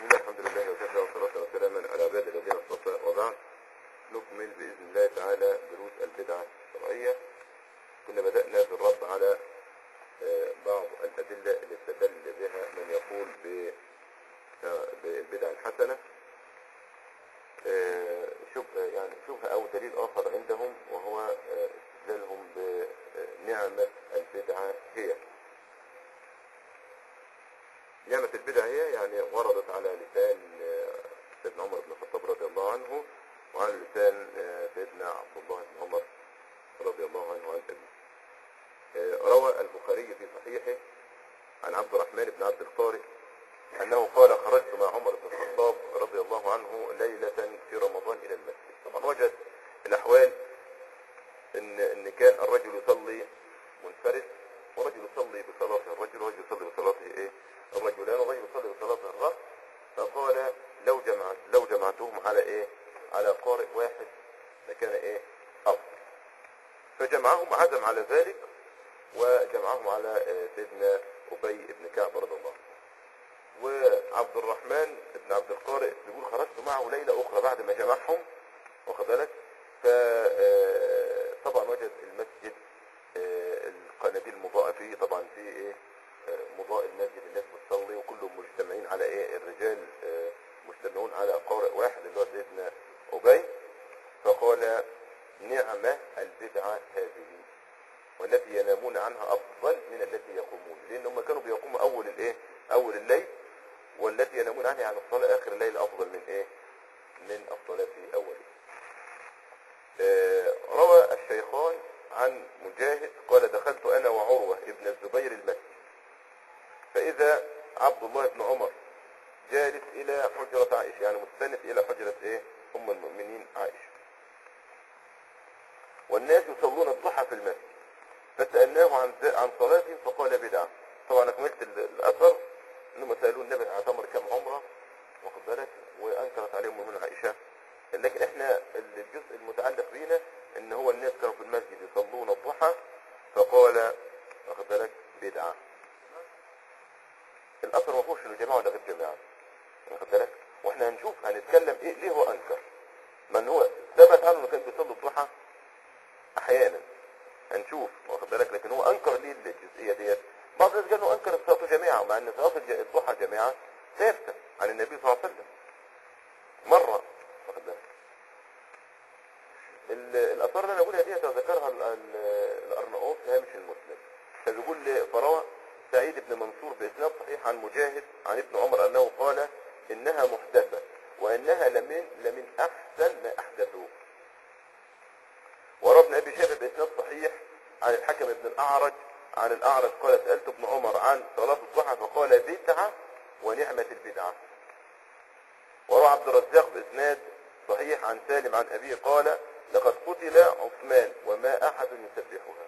بسم الله الحمد لله وكفى والصلاة والسلام على عباد الذين اصطفى وبعد نكمل بإذن الله تعالى دروس البدعة الشرعية كنا بدأنا في الرد على آه، بعض الأدلة اللي استدل بها من يقول ب- آه، بالبدعة الحسنة آه، شوف يعني شوف أو دليل آخر عندهم وهو آه، استدلالهم بنعمة البدعة هي نعمة البدع هي يعني وردت على لسان آه، سيدنا عمر بن الخطاب رضي الله عنه وعلى لسان آه، سيدنا عبد الله بن عمر رضي الله عنه عن أبيه آه، روى البخاري في صحيحه عن عبد الرحمن بن عبد القارئ أنه قال خرجت مع عمر بن الخطاب رضي الله عنه ليلة في رمضان إلى المسجد طبعا وجد الأحوال إن, إن كان الرجل يصلي منفرد ورجل يصلي بصلاته الرجل ورجل يصلي بصلاته إيه الرجلان ورجل يصلي بصلاته الرأس فقال لو جمعت لو جمعتهم على إيه على قارئ واحد لكان إيه أفضل فجمعهم عزم على ذلك وجمعهم على آه، سيدنا أبي بن كعب رضي الله عنه وعبد الرحمن بن عبد القارئ بيقول خرجت معه ليلة أخرى بعد ما جمعهم واخد بالك فطبعا وجد المسجد آه، القناديل المضاءة فيه طبعا فيه ايه آه، مضاء المسجد الناس بتصلي وكلهم مجتمعين على ايه الرجال آه، مجتمعون على قارئ واحد اللي هو سيدنا أبي فقال نعمة البدعة هذه والتي ينامون عنها أفضل من التي يقومون لأن هم كانوا بيقوموا أول الإيه أول الليل والتي ينامون عنها عن الصلاة آخر الليل أفضل من إيه من الصلاة في أوله آه، روى الشيخان عن مجاهد قال دخلت أنا وعروة ابن الزبير المسجد فإذا عبد الله بن عمر جالس إلى حجرة عائشة يعني مستند إلى حجرة إيه أم المؤمنين عائشة والناس يصلون الضحى في المسجد فسألناه عن عن صلاتهم فقال بدعة طبعا أنا كملت ال- الأثر إنهم سألوه النبي اعتمر كم عمرة واخد بالك وأنكرت عليهم من عائشة لكن احنا الجزء المتعلق بينا ان هو الناس كانوا في المسجد يصلون الضحى فقال واخد بالك بدعة الأثر ما فيهوش انه جماعة ولا غير جماعة واخد بالك واحنا هنشوف هنتكلم ايه ليه هو انكر من هو ثبت عنه انه كان بيصلي الضحى احيانا هنشوف واخد بالك لكن هو انكر ليه الجزئيه ديت بعض الناس قالوا انكر صلاه جماعه مع ان صلاه الج- الضحى جماعه ثابته عن النبي صلى الله عليه وسلم مره واخد بالك ال- الاثار اللي انا بقولها ديت ذكرها ال- ال- الارناؤوط في هامش المسلم فبيقول لي فروى سعيد بن منصور باسناد صحيح عن مجاهد عن ابن عمر انه قال انها محدثه وانها لمن لمن احسن ما احدثوه وروى ابن ابي شيبه باسناد صحيح عن الحكم بن الاعرج عن الاعرج قال سالت ابن عمر عن صلاه الضحى فقال بدعه ونعمه البدعه وروى عبد الرزاق باسناد صحيح عن سالم عن ابيه قال لقد قتل عثمان وما احد يسبحها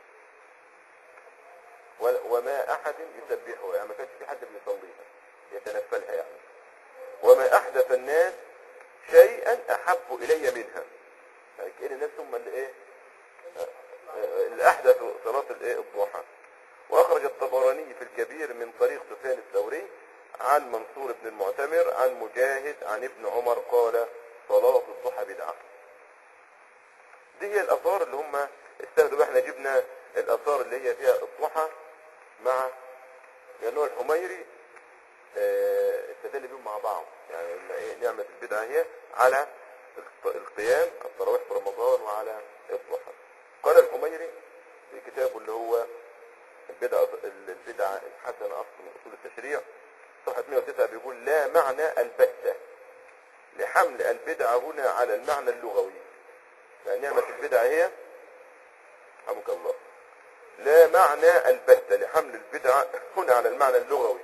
و- وما احد يسبحها يعني ما كانش في حد بيصليها يتنفلها يعني وما احدث الناس شيئا احب الي منها يعني كأن الناس هم اللي ايه اللي احدثوا صلاة الايه الضحى واخرج الطبراني في الكبير من طريق سفيان الثوري عن منصور بن المعتمر عن مجاهد عن ابن عمر قال صلاة الضحى بدعة دي هي الاثار اللي هم استخدموا احنا جبنا الاثار اللي هي فيها الضحى مع لانه الحميري آه، استدل بيهم مع بعض يعني إن إيه نعمة البدعة هي على الق- القيام التراويح في رمضان وعلى الضحى قال الحميري في كتابه اللي هو البدعة البدعة الحسنة أصل من أصول التشريع صفحة 109 بيقول لا معنى البتة لحمل البدعة هنا على المعنى اللغوي يعني نعمة البدعة هي رحمك الله لا معنى البتة لحمل البدعة هنا على المعنى اللغوي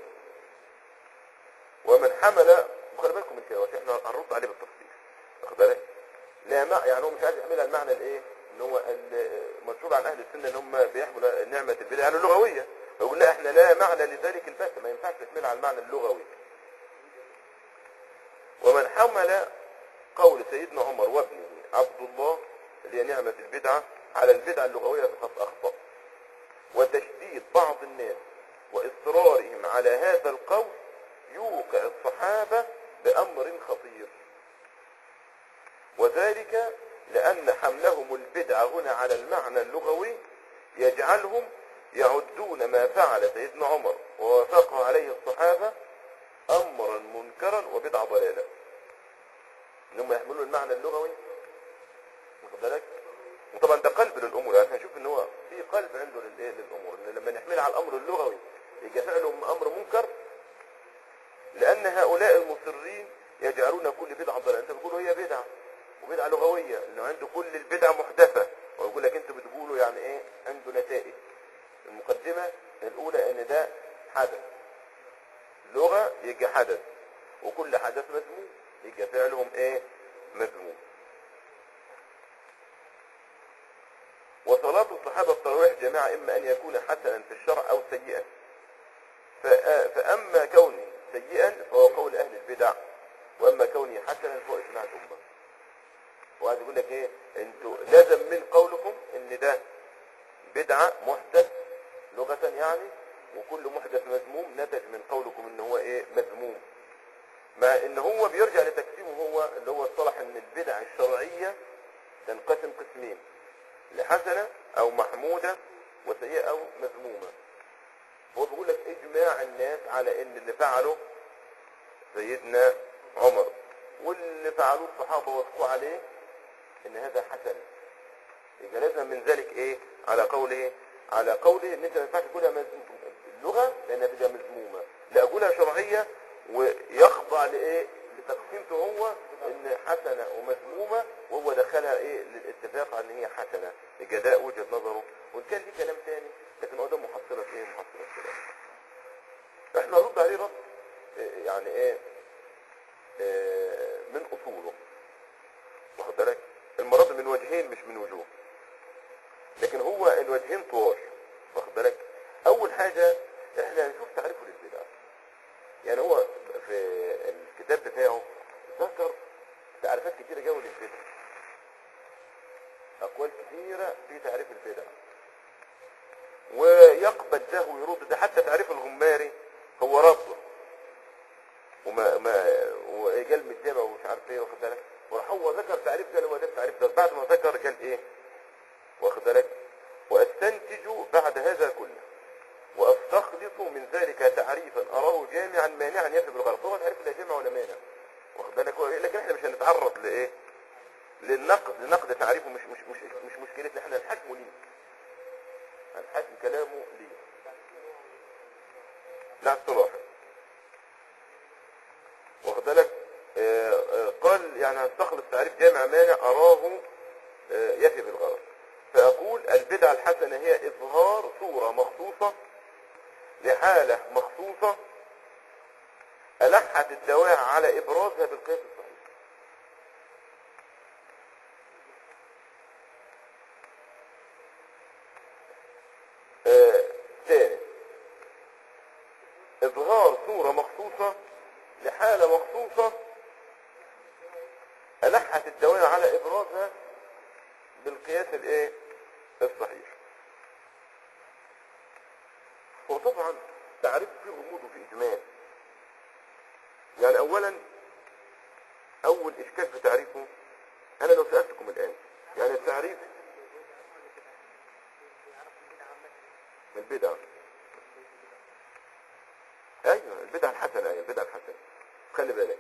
ومن حمل وخلي بالكم من كده احنا هنرد عليه بالتفصيل واخد بالك لا ما يعني هو مش عايز يحملها المعنى الايه ان هو المشهور عن اهل السنه ان هم بيحملوا نعمه البدع يعني اللغويه يقول لا احنا لا معنى لذلك البت ما ينفعش تحملها على المعنى اللغوي ومن حمل قول سيدنا عمر وابنه عبد الله اللي هي نعمه البدعه على البدعه اللغويه فقد اخطا وتشديد بعض الناس واصرارهم على هذا القول يوقع الصحابة بأمر خطير وذلك لأن حملهم البدعة هنا على المعنى اللغوي يجعلهم يعدون ما فعل سيدنا عمر ووافقه عليه الصحابة أمرا منكرا وبدعة ضلالة انهم يحملوا المعنى اللغوي واخد بالك وطبعا ده قلب للامور يعني هنشوف ان هو في قلب عنده للايه للامور ان لما نحملها على الامر اللغوي يجي فعلهم امر منكر لان هؤلاء المصرين يجعلون كل بدعه ضلاله انت بتقول هي بدعه وبدعه لغويه انه عنده كل البدع محدثه ويقول لك انتوا بتقولوا يعني ايه عنده نتائج المقدمه الاولى ان ده حدث لغه يجي حدث وكل حدث مذموم يجي فعلهم ايه مذموم وصلاة الصحابة التراويح جماعة إما أن يكون حسنا في الشرع أو سيئا فأ- فأما كونه سيئا فهو قول أهل البدع وأما كونه حسنا فهو إجماع الأمة وهذا يقول لك إيه أنتوا لازم من قولكم إن ده بدعة محدث لغة يعني وكل محدث مذموم نتج من قولكم إن هو إيه مذموم مع ان هو بيرجع لتقسيمه هو اللي هو اصطلح ان البدع الشرعية تنقسم قسمين لحسنة او محمودة وسيئة او مذمومة هو بيقول لك اجماع الناس على ان اللي فعله سيدنا عمر واللي فعلوه الصحابة وافقوا عليه ان هذا حسن يبقى لازم من ذلك ايه على قوله على قوله ان انت ما ينفعش تقولها مذمومة اللغة لانها تبقى مذمومة لا اقولها شرعية ويخضع لايه لتقسيمته هو ان حسنة ومذمومة وهو دخلها ايه للاتفاق على ان هي حسنة لجداء وجهة نظره وان كان ليه كلام تاني لكن هو ده محصلة ايه محصلة كلام احنا نرد عليه رد إيه يعني ايه, إيه من اصوله واخد بالك المراد من وجهين مش من وجوه لكن هو الوجهين طوال واخد بالك اول حاجة احنا نشوف تعريفه للبدع يعني هو في الكتاب بتاعه ذكر تعريفات كتيرة جو للبدع أقوال كثيرة في تعريف البدع ويقبل ده ويرد ده حتى تعريف الغماري هو رده وما ما وقال متابع ومش عارف ايه واخد بالك وراح هو ذكر تعريف قال هو ده التعريف ده بعد ما ذكر قال ايه واخد بالك واستنتج بعد هذا كله واستخلص من ذلك تعريفا اراه جامعا مانعا يفي بالغرض هو تعريف لا جامع ولا مانع واخد بالك هو إيه؟ لكن احنا مش هنتعرض لايه للنقد لنقد تعريفه مش مش مش مش مشكلتنا احنا هنحكمه ليه هنحكم كلامه ليه لا اصطلاح واخد بالك آه، آه، قال يعني هستخلص تعريف جامع مانع اراه آه، يفي بالغرض فأقول البدعة الحسنة هي إظهار صورة مخصوصة لحالة مخصوصة ألحت الدواعي على إبرازها بالقياس الصحيح آه، ثاني إظهار صورة مخصوصة لحالة مخصوصة ألحت الدواعي على إبرازها بالقياس الايه الصحيح هو طبعا تعريف فيه غموض وفي اجمال يعني اولا اول اشكال في تعريفه انا لو سألتكم الان يعني التعريف البدعة ايوه البدعة الحسنة ايوه البدعة الحسنة خلي بالك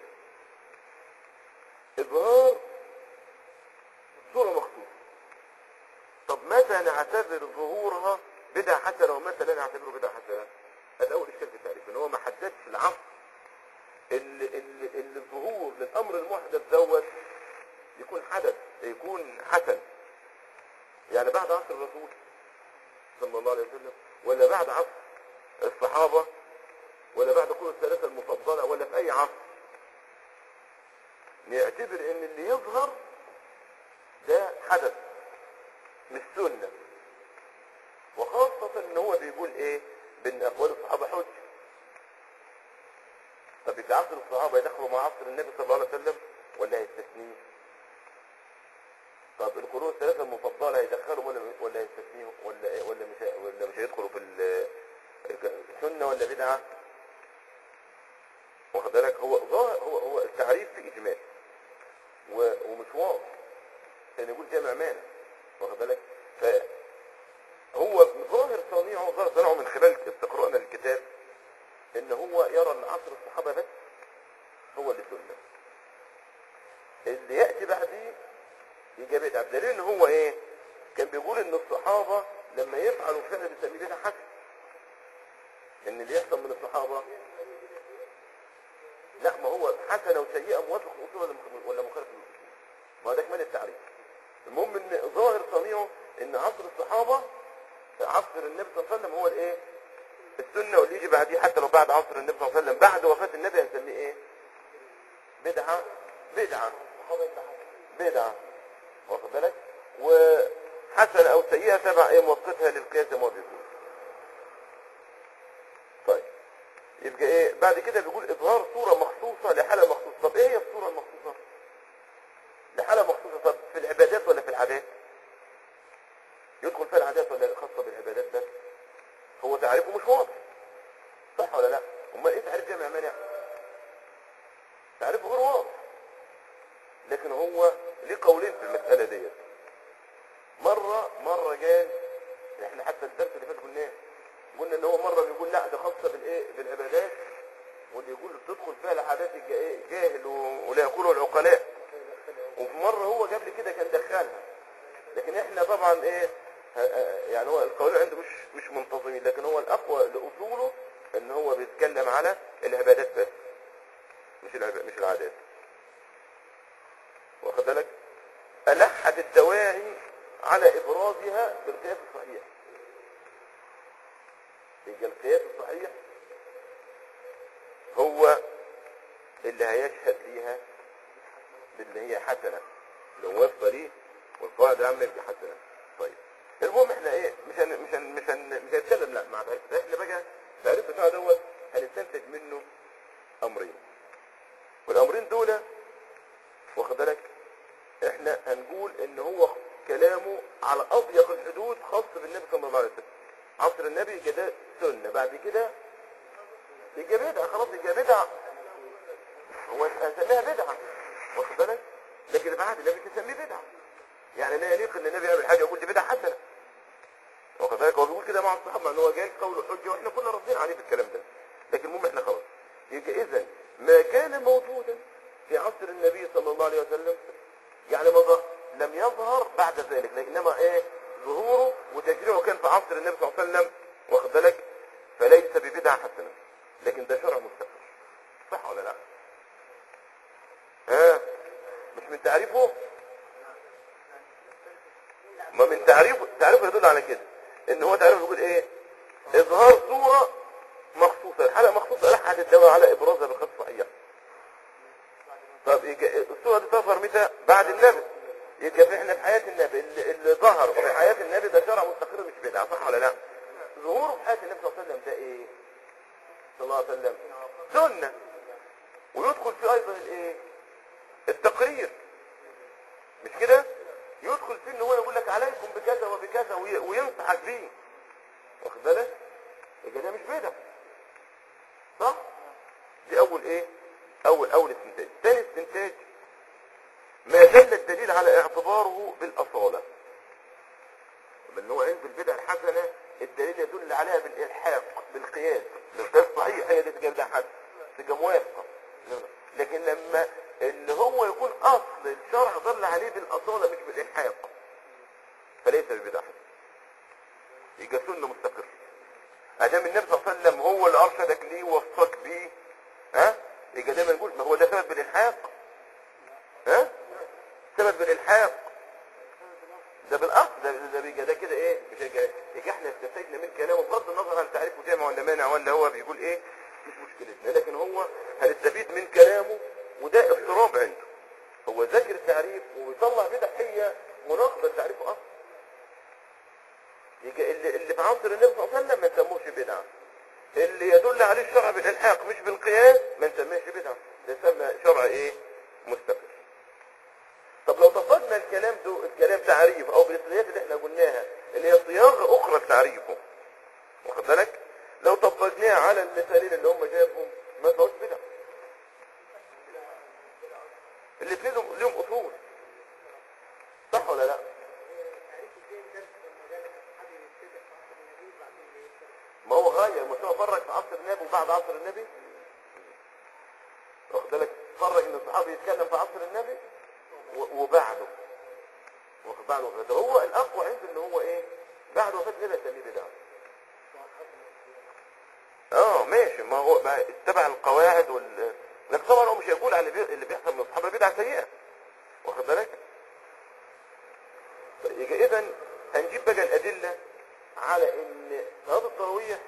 اظهار صورة مخصوصة طب متى نعتبر ظهورها بدعة حسنة ومتى لا نعتبره بدعة حسنة هذا أول إشكال في التعريف إن هو ما حددش العصر اللي, اللي, اللي الظهور للأمر المحدث دوت يكون حدث يكون حسن يعني بعد عصر الرسول صلى الله عليه وسلم ولا بعد عصر الصحابة ولا بعد قول الثلاثة المفضلة ولا في أي عصر نعتبر إن اللي يظهر ده حدث مش سنة وخاصة ان هو بيقول ايه بان اقوال الصحابة حجة طب يبقى عصر الصحابة يدخلوا مع عصر النبي صلى الله عليه وسلم ولا يستثنيه طب القرون الثلاثة المفضلة يدخلوا ولا ولا يستثنيهم ولا إيه؟ ولا مش ولا مش هيدخلوا في ال- السنة ولا بدعة واخد بالك هو ظاهر هو هو التعريف في اجمال و- ومش واضح كان يقول جامع مانع واخد بالك فهو ظاهر صنيعه ظاهر صنيعه من خلال استقراءنا للكتاب ان هو يرى ان عصر الصحابه بس هو اللي سنه اللي ياتي بعديه يجي بدعه بدليل ان هو ايه كان بيقول ان الصحابه لما يفعلوا فعل بيسميه بدعه حسن ان اللي يحصل من الصحابه لا ما هو حسنه وسيئه موافق الاصول ولا مخ- ولا مخالف للاصول ما هو ده كمان التعريف المهم ان ظاهر صنيعه ان عصر الصحابه عصر النبي صلى الله عليه وسلم هو الايه السنه واللي يجي بعديه حتى لو بعد عصر النبي صلى الله عليه وسلم بعد وفاه النبي هنسميه ايه بدعه بدعه بدعه واخد بالك وحسنه او سيئه تبع ايه موقفها للقياس زي ما هو بيقول طيب يبقى ايه بعد كده بيقول اظهار صورة مخصوصة لحالة مخصوصة طب ايه هي الصورة المخصوصة لحالة مخصوصة طب في العبادات ولا في العادات يدخل فيها العادات ولا خاصة بالعبادات بس هو تعريفه مش واضح صح ولا لا امال ايه تعريف جامع مانع تعريفه غير واضح لكن هو ليه قولين في المسألة ديت مرة مرة قال احنا حتى الدرس اللي فات قلناه قلنا ان هو مرة بيقول لا ده خاصة بالايه بالعبادات واللي يقول تدخل فيها العادات الج- إيه؟ جاهل و- ولا يقوله العقلاء وفي مرة هو قبل كده كان دخلها لكن احنا طبعا ايه ه- ه- يعني هو القولين عنده مش مش منتظمين لكن هو الاقوى لاصوله ان هو بيتكلم على العبادات بس مش العب... مش العادات واخد بالك ألحت الدواعي على إبرازها بالقياس الصحيح يبقى القياس الصحيح هو اللي هيشهد ليها باللي هي حسنة لو موافقة ليه والقواعد العامة يبقى حسنة طيب المهم احنا ايه مش هن مش هن مش هن مش هنتكلم لا مع تعريف ده احنا بقى التعريف بتاع دوت هنستنتج منه امرين والامرين دول واخد بالك احنا هنقول ان هو كلامه على اضيق الحدود خاص بالنبي صلى الله عليه وسلم عصر النبي يبقى ده سنه بعد كده يبقى بدعه خلاص يبقى بدعه هو هنسميها بدعه واخد بالك لكن بعد النبي تسميه بدعه يعني لا يليق ان النبي يعمل حاجه يقول دي بدعه حسنه واخد بالك هو بيقول كده مع الصحابه مع ان هو جاي قول حجه واحنا كنا راضيين عليه في الكلام ده لكن المهم احنا خلاص يبقى اذا ما كان موجودا في عصر النبي صلى الله عليه وسلم يعني ما ظهر لم يظهر بعد ذلك انما ايه ظهوره وتشريعه كان في عصر النبي صلى الله عليه وسلم واخد بالك فليس ببدعه حسنه لكن ده شرع مستقر صح ولا لا ها مش من تعريفه ما من تعريفه تعريفه يدل على كده ان هو تعريفه يقول ايه اظهار صورة مخصوصة الحالة مخصوصة لحد الدواء على ابرازها بخط صحيح طب يجي الصورة دي تظهر متى بعد النبي يبقى في احنا في حياة النبي اللي, اللي ظهر في حياة النبي ده شرع مستقر مش بدعة صح ولا لا ظهوره في حياة النبي صلى الله عليه وسلم ده ايه صلى الله عليه وسلم سنة ويدخل فيه ايضا الايه التقرير مش كده يدخل فيه ان هو يقول لك عليكم بكذا وبكذا وي- وينصحك بيه واخد بالك يبقى ده مش بدعة صح دي اول ايه اول اول استنتاج ثاني استنتاج ما دل الدليل على اعتباره بالاصالة بل هو عند البدع الحسنة الدليل يدل عليها بالالحاق بالقياس بالقياس صحيح هي دي تجيب لها حد تبقى موافقة لكن لما اللي هو يكون اصل الشرع دل عليه بالاصالة مش بالالحاق فليس ببدعة يبقى سنة مستقر ادام النبي صلى الله عليه وسلم هو اللي ارشدك ليه ووصاك بيه ها يبقى دايما نقول ما هو ده ثبت بالالحاق ها ثبت بالالحاق ده بالاصل ده ده بيبقى ده كده ايه مش هيبقى يبقى احنا استفدنا من كلامه بغض النظر عن تعريفه جامع ولا مانع ولا هو بيقول ايه مش مشكلتنا لكن هو هنستفيد من كلامه وده اضطراب عنده هو ذاكر التعريف ويطلع بدع هي مناقضه لتعريفه اصلا يجي اللي, اللي في عصر النبي صلى الله عليه وسلم ما نسموش بدعه اللي يدل عليه الشرع بالالحاق مش بالقياس ما نسميهش بدعه ده يسمى شرع ايه مستقر طب لو طبقنا الكلام ده الكلام تعريف او بالاصطلاحات اللي احنا قلناها اللي هي صياغه اخرى لتعريفه واخد بالك لو طبقناها على المثالين اللي هم جابهم ما تبقاش بدعه الاثنين لهم لهم اصول صح ولا لا ما هو غير مش هو فرق في عصر النبي وبعد عصر النبي واخد بالك فرق ان الصحابي يتكلم في عصر النبي و- وبعده واخد بعده وفاته هو الاقوى عنده ان هو ايه بعد وفاه النبي يسميه بدعه اه ماشي ما هو ما اتبع القواعد وال لكن طبعا هو مش هيقول على اللي بي- اللي بيحصل من الصحابه بدعه سيئه واخد بالك يبقى اذا هنجيب بقى الادله على ان صلاه التراويح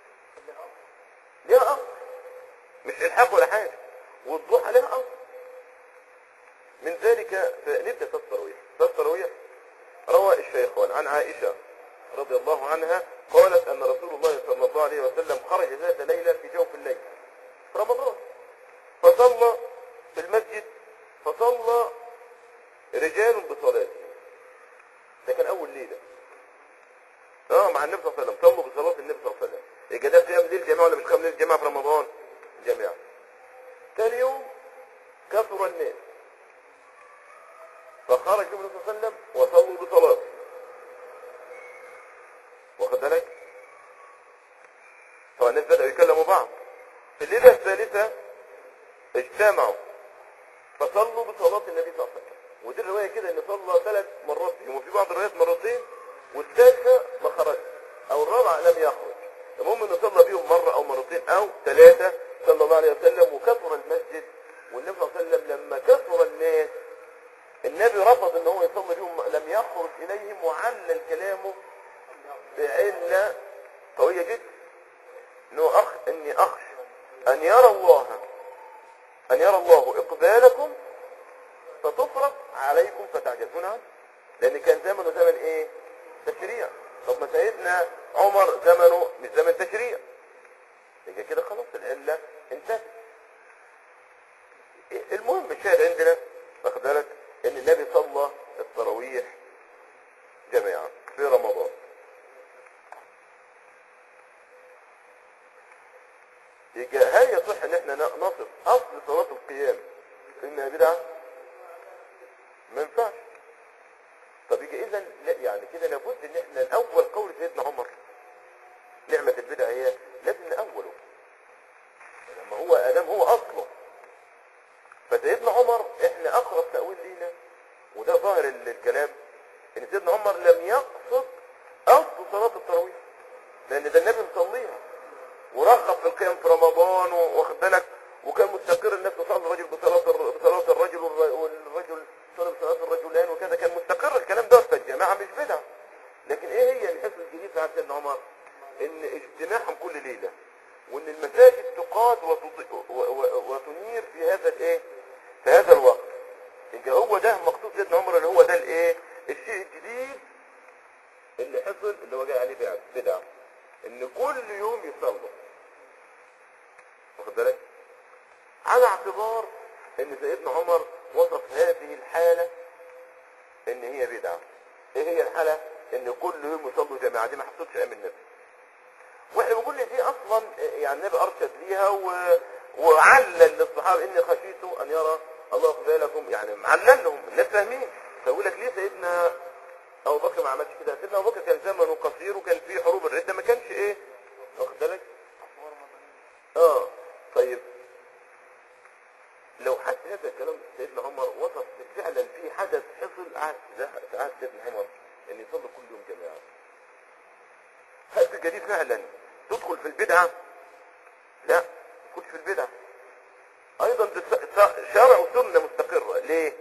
ليها اصل مش الحاق ولا حاجه والضحى لها اصل من ذلك فنبدا في التراويح في التراويح روى الشيخان عن عائشه رضي الله عنها قالت ان رسول الله صلى الله عليه وسلم خرج ذات ليله في جوف الليل في رمضان فصلى في المسجد فصلى رجال بصلاته ده كان اول ليله اه مع النبي صلى الله عليه وسلم صلوا بصلاه النبي صلى الله عليه وسلم يبقى ده قيام ليل جماعه ولا مش قيام ليل جماعه في رمضان جماعه ثاني يوم كثر الناس فخرج النبي صلى الله عليه وسلم وصلوا بصلاته واخد بالك فالناس بدأوا يكلموا بعض في الليلة الثالثة اجتمعوا فصلوا بصلاة النبي صلى الله عليه وسلم ودي الرواية كده ان صلى ثلاث مرات فيهم وفي بعض الروايات مرتين والثالثة ما خرج او الرابعة لم يخرج المهم انه صلى بيهم مرة او مرتين او ثلاثة صلى الله عليه وسلم وكثر المسجد والنبي صلى الله عليه وسلم لما كثر الناس النبي رفض ان هو يصلي بيهم لم يخرج اليهم وعلل كلامه بعلة قوية جدا انه اخ اني اخشى ان يرى الله ان يرى الله اقبالكم فتفرض عليكم فتعجزون عنه لان كان زمنه زمن ايه تشريع طب ما سيدنا عمر زمنه مش زمن تشريع يبقى كده خلاص العلة انتهت المهم الشاهد عندنا واخد بالك ان النبي صلى التراويح جميعا في رمضان يبقى هل يصح ان احنا نصف اصل صلاة القيام انها بدعة ما ينفعش طب يبقى اذا لا يعني كده لابد ان احنا الاول قول سيدنا عمر نعمة البدعة هي لازم نأوله لما هو ادم هو اصله فسيدنا عمر احنا اقرب تأويل لينا وده ظاهر ال- الكلام ان سيدنا عمر لم يقصد اصل صلاة التراويح لان ده النبي مصليها ورغب في القيام في رمضان و- واخد بالك وكان مستقر الناس تصلي الرجل بصلاة الر- بصلاة الرجل والر- والرجل يصلي بصلاة الرجلين وكذا كان مستقر الكلام ده في الجماعة مش بدعة لكن ايه هي الحس الجديد في عهد سيدنا عمر ان اجتماعهم كل ليلة وان المساجد تقاد وتض- و- و- وتنير في هذا الايه في هذا الوقت يبقى هو ده مقصود سيدنا عمر اللي هو ده الايه الشيء الجديد اللي حصل اللي هو جاي عليه بدعة بدعة ان كل يوم يصلوا واخد بالك على اعتبار ان سيدنا عمر وصف هذه الحالة ان هي بدعة ايه هي الحالة ان كل يوم يصلوا جماعة دي ما حصلتش ايام النبي واحنا بنقول ان دي اصلا يعني النبي ارشد ليها و... وعلل للصحابه اني خشيت ان يرى الله اقبالكم يعني معلل لهم الناس فاهمين فيقول لك ليه سيدنا ابو بكر ما عملش كده سيدنا ابو بكر كان زمنه قصير وكان في حروب الرده ما كانش ايه واخد بالك اه طيب لو حد هذا الكلام سيدنا عمر وصف فعلا في حدث حصل عهد في عهد سيدنا عمر ان يصلي كل يوم جماعه هل الجديد فعلا تدخل في البدعة لا ما تدخلش في البدعة ايضا ده س- س- شرع وسنة مستقرة ليه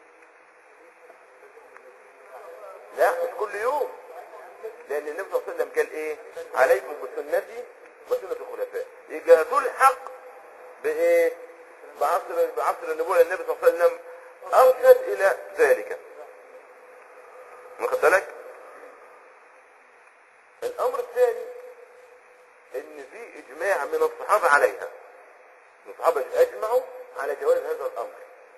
لا مش كل يوم لان النبي صلى الله عليه وسلم قال ايه عليكم بسنتي وسنة الخلفاء يبقى تلحق بايه بعصر بعصر النبوة النبي صلى الله عليه وسلم ارشد الى ذلك واخد بالك الامر الثاني ان في اجماع من الصحابة عليها الصحابة اجمعوا على جواز هذا الامر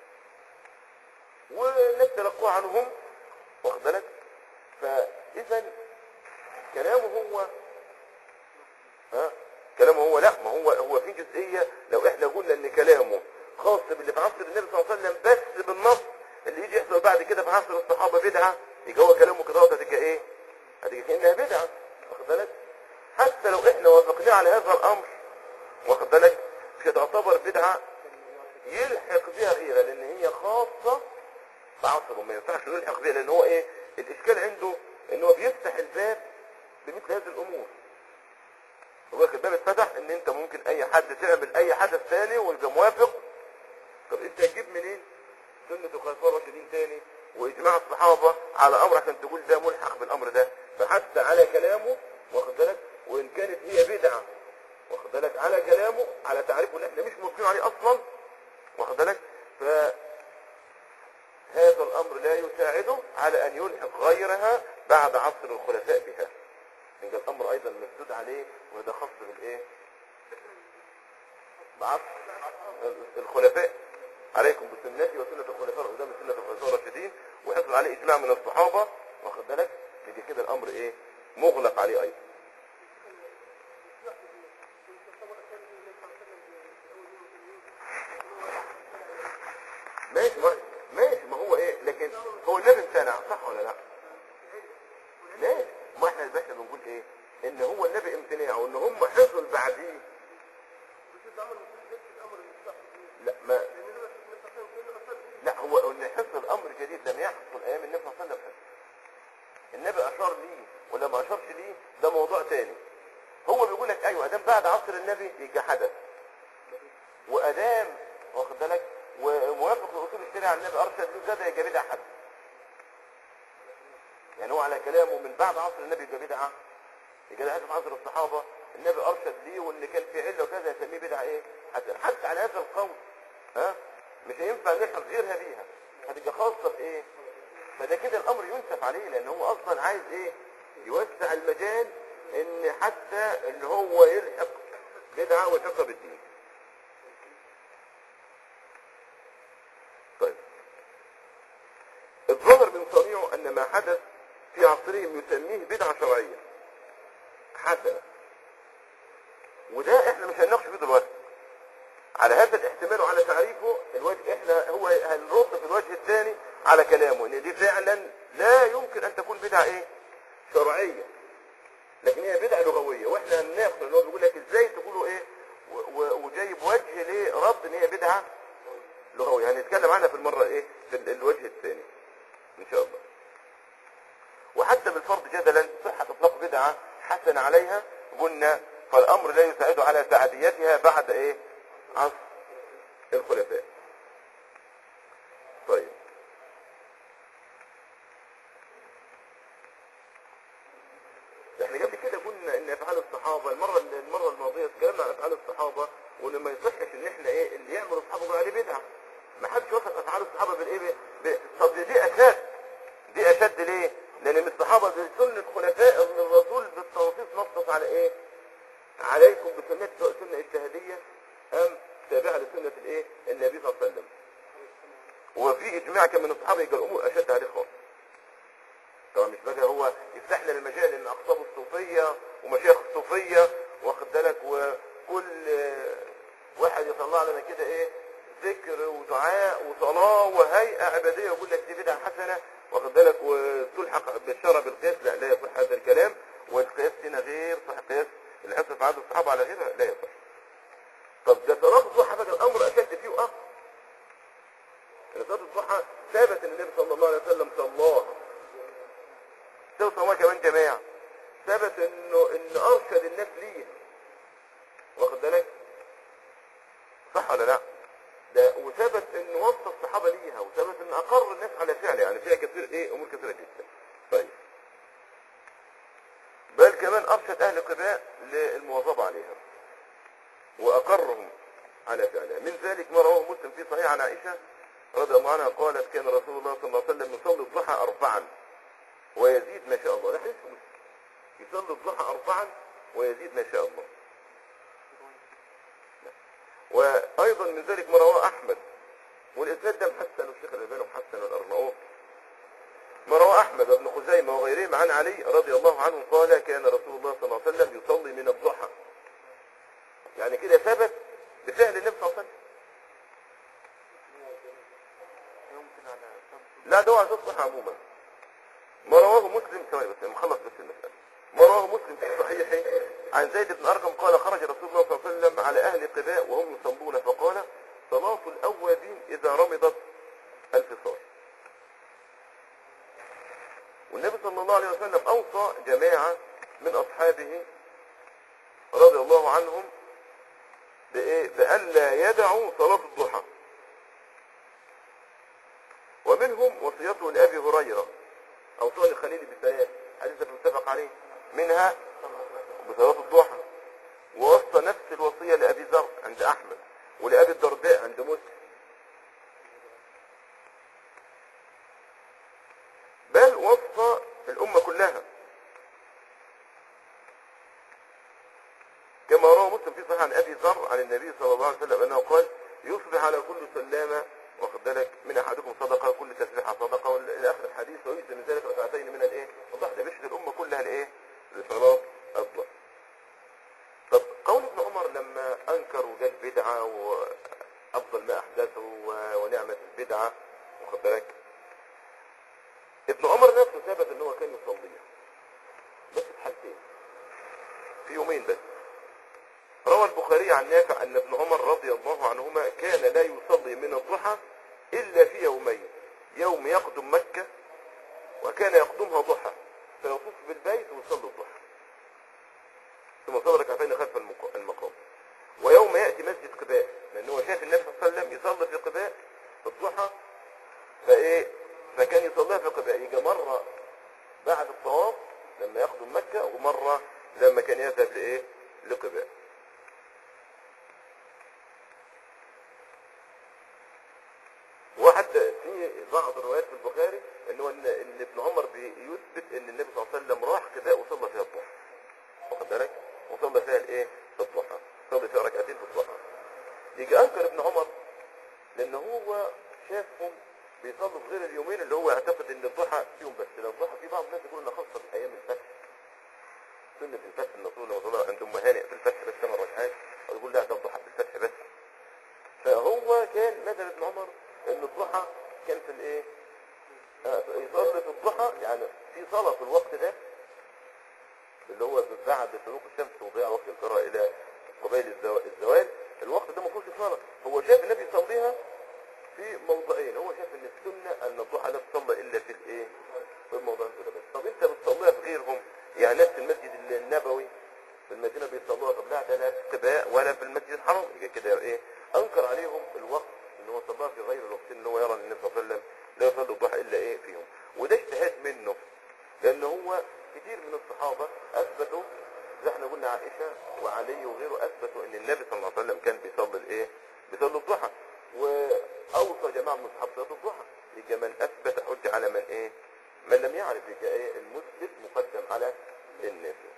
والناس تلقوه عنهم واخد بالك فاذا كلامه هو ها كلامه هو لا ما هو هو في جزئية لو احنا قلنا ان كلامه خاص باللي في عصر النبي صلى الله عليه وسلم بس كده في عصر الصحابة بدعة يبقى هو كلامه كده هتبقى ايه هتبقى كأنها بدعة واخد بالك حتى لو احنا وافقنا على هذا الامر واخد بالك مش هتعتبر بدعة يلحق بها غيرها لان هي خاصة بعصره ما ينفعش نلحق بها لان هو ايه الاشكال عنده ان هو بيفتح الباب بمثل هذه الامور هو الباب اتفتح ان انت ممكن اي حد تعمل اي حدث ثاني ويبقى موافق طب انت هتجيب منين سنة الخلفاء الراشدين تاني واجماع الصحابة على امر عشان تقول ده ملحق بالامر ده فحتى على كلامه واخد بالك وان كانت هي بدعة واخد بالك على كلامه على تعريفه اللي احنا مش موافقين عليه اصلا واخد بالك ف هذا الامر لا يساعده على ان يلحق غيرها بعد عصر الخلفاء بها يبقى الامر ايضا مسدود عليه وده خاص بالايه بعصر الخلفاء عليكم بسنتي وسنة الخلفاء القدام سنة الخلفاء الراشدين ويحصل عليه اجماع من الصحابة واخد بالك يجي كده الامر ايه مغلق عليه ايضا ماشي ما ماشي ما هو ايه لكن هو النبي امتنع صح ولا لا ليه ما احنا الباشا بنقول ايه ان هو النبي امتناع وان هم حصل بعديه لا ما لا هو ان حصل امر جديد لم يحصل ايام النبي صلى الله عليه وسلم النبي اشار ليه ولا ما اشارش ليه ده موضوع تاني هو بيقول لك ايوه ادام بعد عصر النبي يبقى حدث وادام واخد بالك وموافق لاصول الشريعه النبي ارشد له كذا يبقى بدعه حدث يعني هو على كلامه من بعد عصر النبي يبقى بدعه يبقى ده في عصر الصحابه النبي ارشد ليه واللي كان في عله وكذا يسميه بدعه ايه حتى حتى على هذا القول ها مش هينفع نلحق غيرها بيها هتبقى خاصه بايه فده كده الامر ينسف عليه لان هو اصلا عايز ايه يوسع المجال ان حتى ان هو يلحق بدعه ويلحقها بالدين طيب الظاهر من صنيعه ان ما حدث في عصرهم يسميه بدعه شرعيه حسنه وده احنا مش هنناقش فيه دلوقتي على هذا الاحتمال وعلى تعريفه الوجه احنا هو هنرد في الوجه الثاني على كلامه ان دي فعلا لا يمكن ان تكون بدعه ايه شرعيه لكن هي بدعه لغويه واحنا هنناقش ان هو بيقول لك ازاي تقولوا ايه و- و- وجايب وجه ليه رد ان هي بدعه لغويه يعني نتكلم عنها في المره ايه في ال- الوجه الثاني ان شاء الله وحتى بالفرض جدلا صحة اطلاق بدعة حسن عليها قلنا فالامر لا يساعد على تعديتها بعد ايه عصر الخلفاء طيب احنا قبل كده قلنا ان افعال الصحابه المره المره الماضيه اتكلمنا عن افعال الصحابه وان ما يصحش ان احنا ايه اللي يعمل الصحابه يقول عليه بدعه ما حدش وصف افعال الصحابه بالايه ب... ب... طب دي- دي اشد دي اشد ليه؟ لان من الصحابه دي سنه خلفاء من الرسول بالتنصيص نصص على ايه؟ عليكم بسنه سنه اجتهاديه ام تابعه لسنه الايه؟ النبي صلى الله عليه وسلم وفي اجماع كان من الصحابه يبقى الامور اشد عليه خالص طبعا مش بقى هو يفتح لنا المجال ان اقطاب الصوفيه ومشايخ الصوفيه واخد بالك وكل آه، واحد يطلع لنا كده ايه ذكر ودعاء وصلاه وهيئه عباديه ويقول لك دي بدعه حسنه واخد بالك وتلحق بالشرع بالقياس لا لا يصح هذا الكلام والقياس هنا غير صح قياس اللي حصل في عهد الصحابه على غيرها لا يصح طب ده صلاه الضحى بقى الامر اشد فيه واقوى ان صلاه الضحى ثابت ان النبي صلى الله عليه وسلم صلاها توصل هو كمان جماعة ثبت انه ان ارشد الناس ليه واخد بالك صح ولا لا ده وثبت ان وصى الصحابة ليها وثبت ان اقر الناس على فعله يعني فيها كثير ايه امور كثيرة جدا طيب بل كمان ارشد اهل قباء للمواظبة عليها واقرهم على فعلها من ذلك ما رواه مسلم في صحيح عن عائشة رضي الله عنها قالت كان رسول الله صلى الله عليه وسلم يصلي الضحى اربعا ويزيد ما شاء الله ده حديث مسلم يصلي الضحى أربعا ويزيد ما شاء الله وأيضا من ذلك ما رواه أحمد والإسناد ده محسن الشيخ الألباني ومحسن الأرناؤوط ما رواه أحمد بن خزيمة وغيرهم عن علي رضي الله عنه قال كان رسول الله صلى الله عليه وسلم يصلي من الضحى يعني كده ثبت بفعل النبي صلى الله عليه وسلم لا ده هو روى عن الضحى عموما ما رواه مسلم ثواني بس نخلص بس المسألة ما رواه مسلم في صحيحه عن زيد بن أرقم قال خرج رسول الله صلى الله عليه وسلم على أهل قباء وهم يصلون فقال صلاة الأوابين إذا رمضت الفصال والنبي صلى الله عليه وسلم أوصى جماعة من أصحابه رضي الله عنهم بإيه؟ بألا يدعوا صلاة الضحى ومنهم وصيته لأبي هريرة أوصى لخليل بثلاث حديث المتفق عليه منها بصلاة الضحى ووصى نفس الوصية لأبي ذر عند أحمد ولأبي الدرداء عند مسلم بل وصى الأمة كلها كما روى مسلم في صحيح عن أبي ذر عن النبي صلى الله عليه وسلم أنه قال يصبح على كل سلامة واخد بالك من أحدكم صدقة كل تسبيحة صدقة إلى آخر الحديث ويجزي من ذلك ركعتين من الإيه؟ الضحى ده بيشهد الأمة كلها لإيه؟ لصلاة الضحى طب قول ابن عمر لما أنكر وقال بدعة وأفضل ما أحدثه و- ونعمة البدعة واخد بالك ابن عمر نفسه ثبت ان هو كان يصليها بس في حالتين في يومين بس روى البخاري عن نافع ان ابن عمر رضي الله عنهما كان لا يصلي من الضحى الا في يومين يوم يقدم مكة وكان يقدمها ضحى فيطوف بالبيت ويصلي الضحى ثم صلى ركعتين خلف المق- المقام ويوم يأتي مسجد قباء لأنه هو شاف النبي صلى الله عليه وسلم يصلي في قباء في الضحى فايه فكان يصليها في قباء يجي مرة بعد الطواف لما يقدم مكة ومرة لما كان يذهب لايه لقباء وحتى في بعض الروايات في البخاري ان هو ان إن ابن عمر بيثبت ان النبي صلى الله عليه وسلم راح قباء وصلى فيها الضحى واخد بالك وصلى فيها الايه في الضحى صلى فيها ركعتين في الضحى يجي انكر ابن عمر لان هو شافهم بيصلوا في غير اليومين اللي هو يعتقد ان الضحى فيهم بس لو الضحى في بعض الناس يقول انها خاصه بايام الفتح سنه الفتح ان رسول الله صلى الله عليه وسلم عند ام هانئ في الفتح بس ثمان ركعات ويقول لا ده الضحى في الفتح بس فهو كان مثل ابن عمر ان الضحى كان في الايه آه، يصلي في الضحى يعني في صلاه في الوقت ده اللي هو بعد شروق الشمس وضياع وقت القراءة إلى قبيل الزو- الزوال الوقت ده ما فيهوش صلاة هو شاف النبي يصليها في موضعين هو شاف ان السنة ان الضحى لا تصلى الا في الايه في الموضعين دول بس طب انت بتصليها في غيرهم يعني نفس المسجد النبوي في المدينة بيصلوها طب لا ده لا في قباء ولا في المسجد الحرام يبقى كده ايه انكر عليهم الوقت ان هو صلاها في غير الوقتين اللي هو يرى ان النبي صلى الله عليه وسلم لا يصلي الضحى الا ايه فيهم وده اجتهاد منه لان هو كتير من الصحابة اثبتوا زي احنا قلنا عائشة وعلي وغيره اثبتوا ان النبي صلى الله عليه وسلم كان بيصلي الايه بيصلي الضحى واوصى جماعة من اصحاب صلاة الضحى يبقى من اثبت حجة على من ايه من لم يعرف يبقى ايه المثبت مقدم على النافي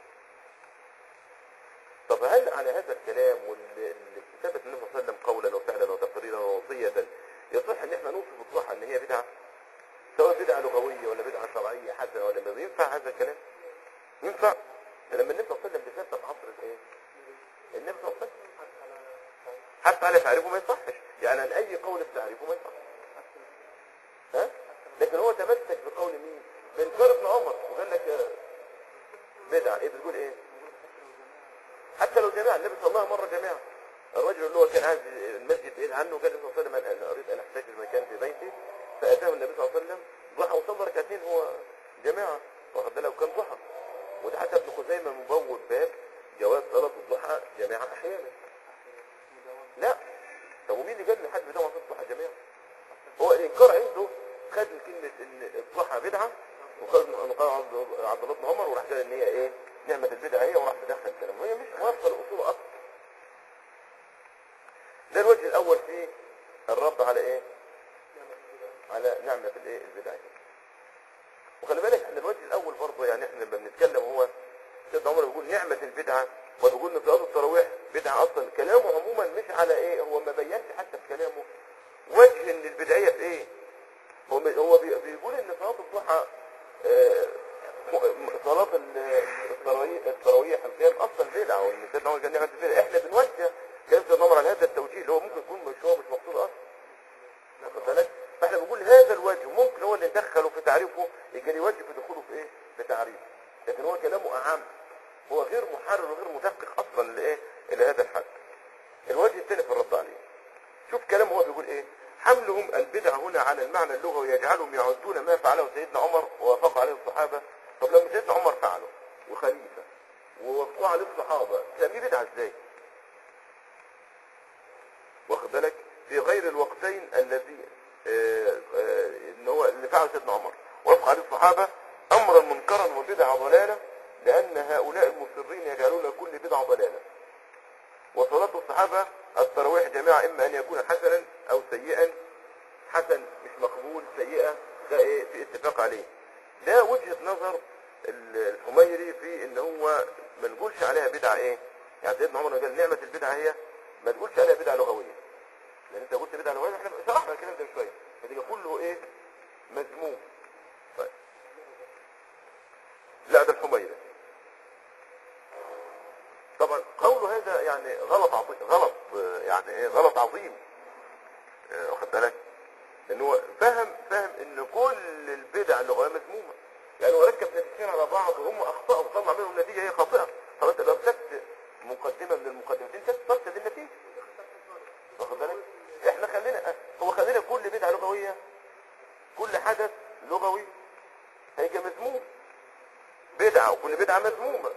طب هل على هذا الكلام واللي اللي ثبت النبي صلى الله عليه وسلم قولا وفعلا وتقريرا ووصية يصح ان احنا نوصف الضحى ان هي بدعة سواء بدعة لغوية ولا بدعة شرعية حسنة ولا ما ينفع هذا الكلام ينفع لما النبي صلى الله عليه وسلم بيثبت عصر الايه النبي صلى الله عليه وسلم حتى على تعريفه ما يصحش يعني عن اي قول في تعريفه ما يصحش ها لكن هو تمسك بقول مين بانكار ابن عمر وقال لك آه، بدعة ايه بتقول ايه حتى لو جماعة النبي صلى الله عليه وسلم مرة جماعة الرجل اللي هو كان عايز المسجد بعيد عنه قال النبي صلى الله عليه وسلم انا اريد ان احتاج المكان في بيتي فاتاه النبي صلى الله عليه وسلم ضحى وصلى ركعتين هو جماعة واخد بالك وكان ضحى وده حتى ابن خزيمة مبوب باب جواز صلاة الضحى جماعة احيانا لا طب ومين اللي قال لحد بدون صلاة الضحى جماعة هو الانكار عنده خد كلمة ان الضحى بدعة وخد من قال عبد عبد الله بن عمر وراح قال ان هي ايه نعمة البدعة هي وراح تدخل كلام وهي مش موافقة الاصول اصلا ده الوجه الاول في الرد على ايه على نعمة الايه البدعة وخلي بالك ان الوجه الاول برضه يعني احنا لما بنتكلم هو سيدنا عمر بيقول نعمة البدعة وبيقول ان صلاة التراويح بدعة اصلا كلامه عموما مش على ايه هو ما بينش حتى في كلامه وجه ان البدعية في ايه هو هو بي- بيقول ان صلاة الضحى آه، م- م- صلاة ال- التراويح التراويح القيام اصلا بدعة وان سيدنا عمر كان نعمة البدعة احنا بنوجه كلام سيدنا عمر على هذا التوجيه اللي هو ممكن يكون مش هو مش مقصود اصلا واخد بالك فاحنا بنقول هذا الوجه ممكن هو اللي دخل يبقى لي وجه في دخوله في ايه في تعريف لكن هو كلامه اعم هو غير محرر وغير مدقق اصلا لايه الى هذا الحد الوجه الثاني في الرد عليه شوف كلامه هو بيقول ايه حملهم البدع هنا على المعنى اللغوي يجعلهم يعدون ما فعله سيدنا عمر ووافق عليه الصحابة طب لما سيدنا عمر فعله وخليفة ووافقوا عليه الصحابة تسميه بدعة ازاي واخد بالك في غير الوقتين الذي آه، آه، ان هو اللي فعله سيدنا عمر وافق عليه الصحابة امرا منكرا وبدعة ضلالة لان هؤلاء المصرين يجعلون كل بدعة ضلالة وصلاة الصحابة التراويح جماعة إما أن يكون حسنا أو سيئا حسن مش مقبول سيئة ده إيه في اتفاق عليه ده وجهة نظر ال- الحميري في إن هو ما نقولش عليها بدعة إيه يعني سيدنا عمر قال نعمة البدعة هي ما تقولش عليها بدعة لغوية لأن أنت قلت بدعة لغوية احنا شرحنا الكلام ده من شوية فتبقى كله إيه مذموم طيب لا ده الحميري طبعا قوله هذا يعني غلط عظيم غلط آه، يعني ايه غلط عظيم آه، واخد بالك ان هو فهم فهم ان كل البدع اللغويه مذمومه يعني هو ركب نتيجتين على بعض وهم اخطاوا وطلع منهم نتيجه هي خاطئه خلاص انت لو مسكت مقدمه من المقدمتين انت تفسد النتيجه واخد بالك احنا خلينا هو خلينا كل بدعه لغويه كل حدث لغوي هيجي مذموم بدعه وكل بدعه مذمومه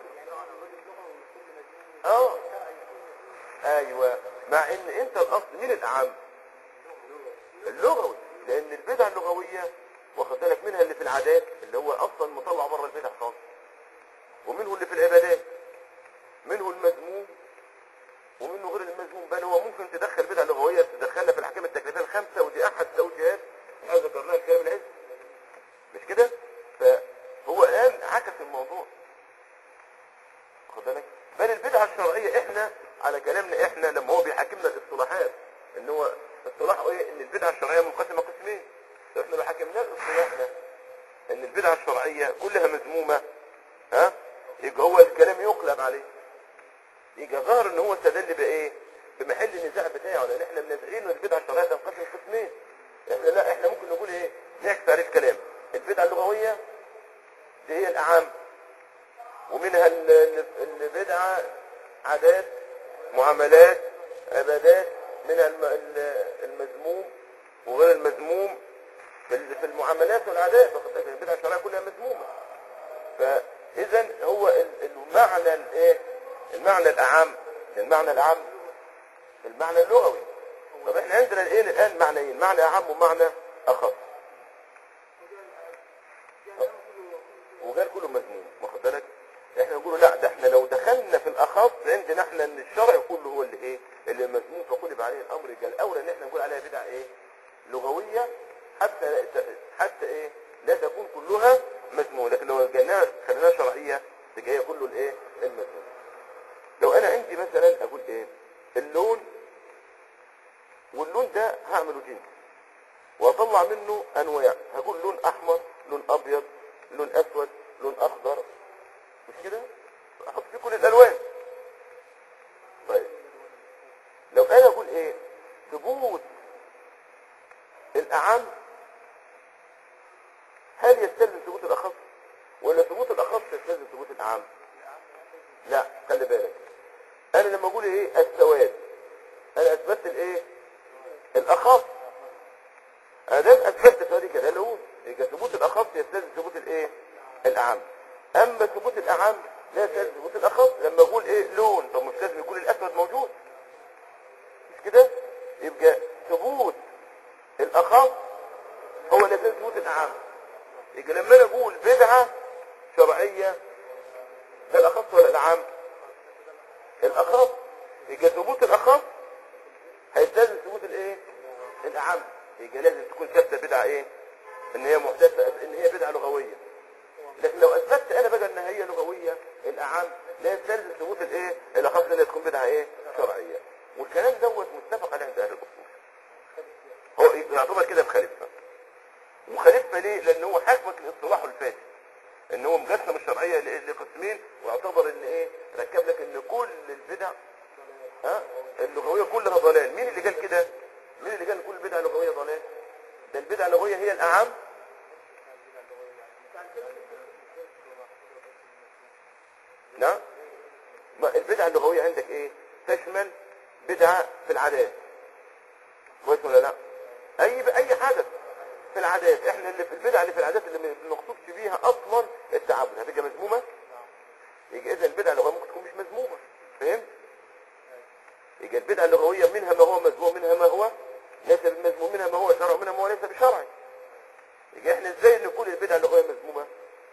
اه ايوه مع ان انت الاصل مين الاعم اللغوي لان البدع اللغويه واخد بالك منها اللي في العادات اللي هو اصلا مطلع بره البدع خالص ومنه اللي في العبادات منه المذموم ومنه غير المذموم بل هو ممكن تدخل بدع لغويه تدخلها في الاحكام التكليفيه الخمسه ودي احد توجيهات هذا ذكرناها الكلام العز مش كده فهو الان عكس الموضوع واخد بالك بل البدعه الشرعيه احنا على كلامنا احنا لما هو بيحاكمنا الاصطلاحات ان هو اصطلاحه ايه ان البدعه الشرعيه منقسمه قسمين لو احنا لو حكمناه اصطلاحنا ان البدعه الشرعيه كلها مذمومه ها يبقى هو الكلام يقلب عليه يبقى ظهر ان هو استدل بايه بمحل النزاع بتاعه لان احنا منازعين ان البدعه الشرعيه تنقسم قسمين احنا لا احنا ممكن نقول ايه نعكس عليه الكلام البدعه اللغويه دي هي الاعام ومنها ال- ال- البدعة عادات معاملات عبادات منها الم- ال- المذموم وغير المذموم في ال- في المعاملات والعادات واخد بالك؟ البدعة الشرعية كلها مذمومة فإذا هو ال- المعنى الايه المعنى الأعم المعنى الأعم المعنى اللغوي طب احنا عندنا الايه الآن معنيين معنى أعم ومعنى أخص وغير كله مذموم واخد بالك احنا نقول لا ده احنا لو دخلنا في الاخص عندنا احنا ان الشرع كله هو اللي ايه اللي مذموم فقلب عليه الامر يبقى الاولى ان احنا نقول عليها بدعه ايه لغويه حتى حتى ايه لا تكون كلها مذمومه لكن لو جناها خليناها شرعيه تبقى هي كله الايه المذموم لو انا عندي مثلا اقول ايه اللون واللون ده هعمله جنس واطلع منه انواع هقول لون احمر لون ابيض لون اسود لون اخضر مش كده احط فيه كل الالوان طيب لو انا اقول ايه ثبوت الاعم هل يستلزم ثبوت الاخص ولا ثبوت الاخص يستلزم ثبوت الاعم لا خلي بالك انا لما اقول ايه السواد انا اثبتت الايه الاخص ادام اثبتت سؤالي كده لون يبقى ثبوت الاخص يستلزم ثبوت الايه الاعم اما ثبوت الاعم لا يستلزم ثبوت الاخص لما اقول ايه لون طب مش لازم يكون الاسود موجود مش كده يبقى ثبوت الاخص هو اللي يستلزم ثبوت الاعم يبقى لما انا اقول بدعه شرعيه ده الاخص ولا الاعم الاخص يبقى ثبوت الاخص هيستلزم ثبوت الايه الاعم يبقى لازم تكون ثابته بدعه ايه ان هي محدثه ان هي بدعه لغويه لكن لو اثبتت انا بقى ان هي لغويه الاعم لا يستلزم ثبوت الايه الاخص ان تكون بدعه ايه شرعيه والكلام دوت متفق عليه عند اهل الاصول هو يعتبر كده مخالفه مخالفه ليه لان هو حاكمك الاصطلاح الفاسد ان هو مقسم الشرعيه ل- لقسمين ويعتبر ان ايه ركب لك ان كل البدع ها اللغويه كلها ضلال مين اللي قال كده مين اللي قال كل بدعه لغويه ضلال ده البدعه اللغويه هي الاعم بدعة في العادات كويس ولا لا اي اي حدث في العادات احنا اللي في البدع اللي في العادات اللي ما بنقصدش بيها اصلا التعبد هتبقى مذمومه يبقى اذا البدع اللغويه ممكن تكون مش مذمومه فهمت يبقى البدع اللغويه منها ما هو مذموم منها ما هو ليس بمذموم منها ما هو شرع منها ما هو ليس بشرعي يبقى احنا ازاي نقول البدع اللغويه مذمومه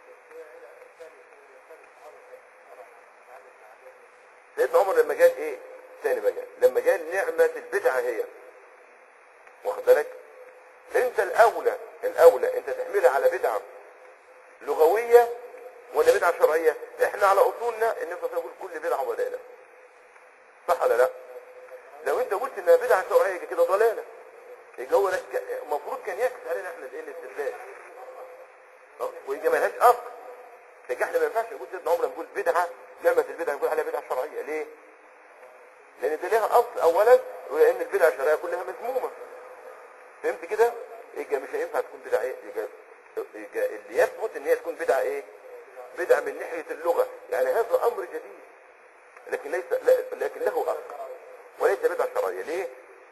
سيدنا عمر لما قال ايه ثاني بقى لما قال نعمة البدعة هي واخد بالك انت الاولى الاولى انت تحملها على بدعة لغوية ولا بدعة شرعية احنا على اصولنا ان انت تقول كل بدعة ضلالة صح ولا لا لو انت قلت انها بدعة شرعية يبقى كده ضلالة يبقى هو لك- المفروض كان يعكس علينا احنا الايه الاستدلال اه، ويجي ملهاش اصل يبقى احنا ما ينفعش نقول سيدنا عمر نقول بدعة نعمة البدعة نقول عليها بدعة شرعية ليه؟ لان ده ليها اصل اولا ولان البدعة الشرعية كلها مذمومة فهمت كده؟ يبقى مش هينفع تكون بدعة ايه؟ يبقى يبقى اللي يثبت ان هي تكون بدعة ايه؟ بدعة من ناحية اللغة يعني هذا امر جديد لكن ليس لا لكن له اصل وليس بدعة شرعية ليه؟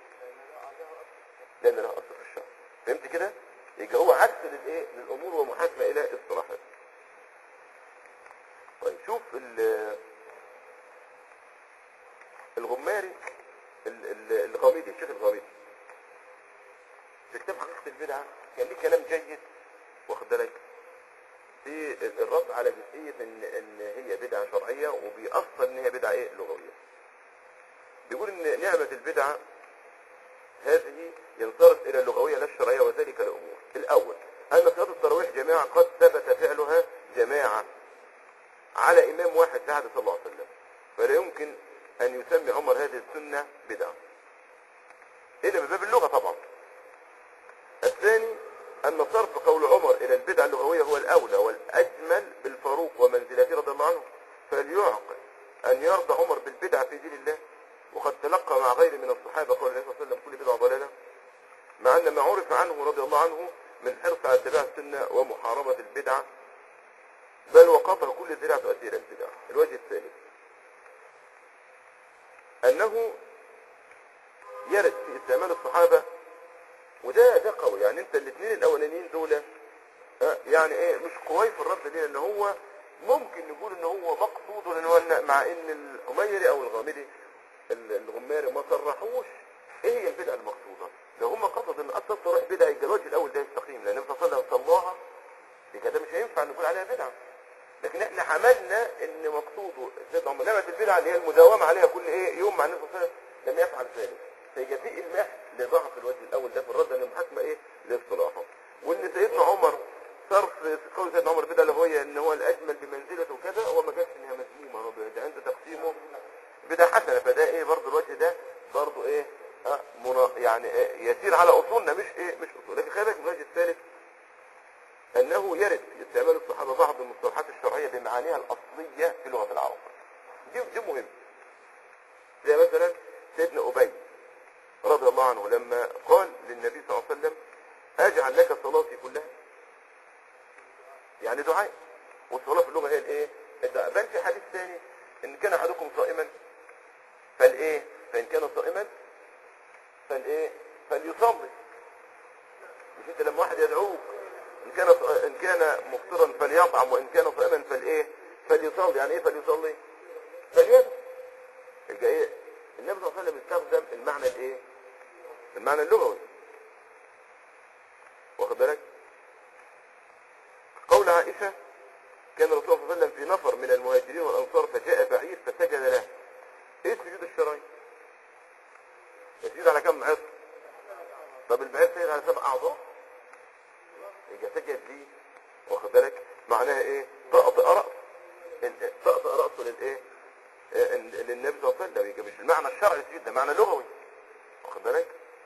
لان له اصل في الشرع فهمت كده؟ يبقى هو عكس للايه؟ للامور ومحاكمة الى اصطلاحات طيب شوف ال- الغماري ال- ال- الغامدي الشيخ الغامدي في كتاب حقيقة البدعة كان ليه كلام جيد واخد بالك في الرد على جزئية ان ان هي بدعة شرعية وبيأصل ان هي بدعة ايه لغوية بيقول ان نعمة البدعة هذه ينصرف الى اللغوية لا الشرعية وذلك لأمور الاول ان صلاة التراويح جماعة قد ثبت فعلها جماعة على امام واحد في عهد صلى الله عليه وسلم فلا يمكن ان يسمي عمر هذه السنة بدعة الا من باب اللغة طبعا الثاني ان صرف قول عمر الى البدعة اللغوية هو الاولى والاجمل بالفاروق ومنزلته رضي الله عنه فليعقل ان يرضى عمر بالبدعة في دين الله وقد تلقى مع غيره من الصحابة قول النبي صلى الله عليه وسلم كل بدعة ضلالة مع ان ما عرف عنه رضي الله عنه من حرص على اتباع السنة ومحاربة البدعة بل وقطع كل ذراع تؤدي الى البدع الوجه الثالث انه يرد في استعمال الصحابة وده ده قوي يعني انت الاثنين الاولانيين دول اه، يعني ايه مش قوي في الرد ليه لان هو ممكن نقول ان هو مقصود لان هو إن- مع ان الغميري او الغامدي ال- الغماري ما صرحوش ايه هي البدعه المقصوده لو هم قصدوا ان اصلا صلاح بدعه يبقى الوجه الاول ده يستقيم لان النبي صلى الله عليه وسلم صلاها يبقى ده مش هينفع نقول عليها بدعه لكن احنا حملنا ان مقصوده سيدنا عمر نعمة البدعة اللي هي المداومة عليها كل ايه يوم مع النبي صلى الله عليه وسلم لم يفعل ذلك فيبقى في الماح لضعف الوجه الاول ده في الرد ان المحاكمة ايه لاصطلاحه وان سيدنا عمر صرف قول سيدنا عمر بدعة اللي هو ان هو الاجمل بمنزلته وكذا هو ما جابش انها مسمومة هو ده عند تقسيمه بدعة حسنة فده ايه برضه الوجه ده برضه ايه اه منا يعني إيه يسير على اصولنا مش ايه مش اصول لكن خلي بالك من الوجه الثالث أنه يرد في استعمال الصحابة بعض المصطلحات الشرعية بمعانيها الأصلية في لغة العرب دي, دي مهم زي مثلا سيدنا أبي رضي الله عنه لما قال للنبي صلى الله عليه وسلم أجعل لك صلاتي كلها يعني دعاء والصلاة في اللغة هي الايه الدعاء بل في حديث ثاني إن كان أحدكم صائما فالإيه فإن كان صائما فالإيه فليصلي مش انت لما واحد يدعوك ان كان ان كان مفطرا فليطعم وان كان صائما فالايه فليصلي يعني ايه فليصلي فليدعو يبقى ايه النبي صلى الله عليه وسلم استخدم المعنى الايه المعنى اللغوي واخد بالك قول عائشة كان الرسول صلى الله عليه وسلم في نفر من المهاجرين والانصار فجاء بعير فسجد له ايه السجود الشرعي السجود على كم عصر طب البعير سيد على سبع اعضاء يبقى سجد ليه واخد بالك معناها ايه طقطق رأس ال- طقطق رأسه للايه آه، ال- للنبي صلى الله عليه وسلم يبقى مش المعنى الشرعي السجود ده معنى لغوي واخد بالك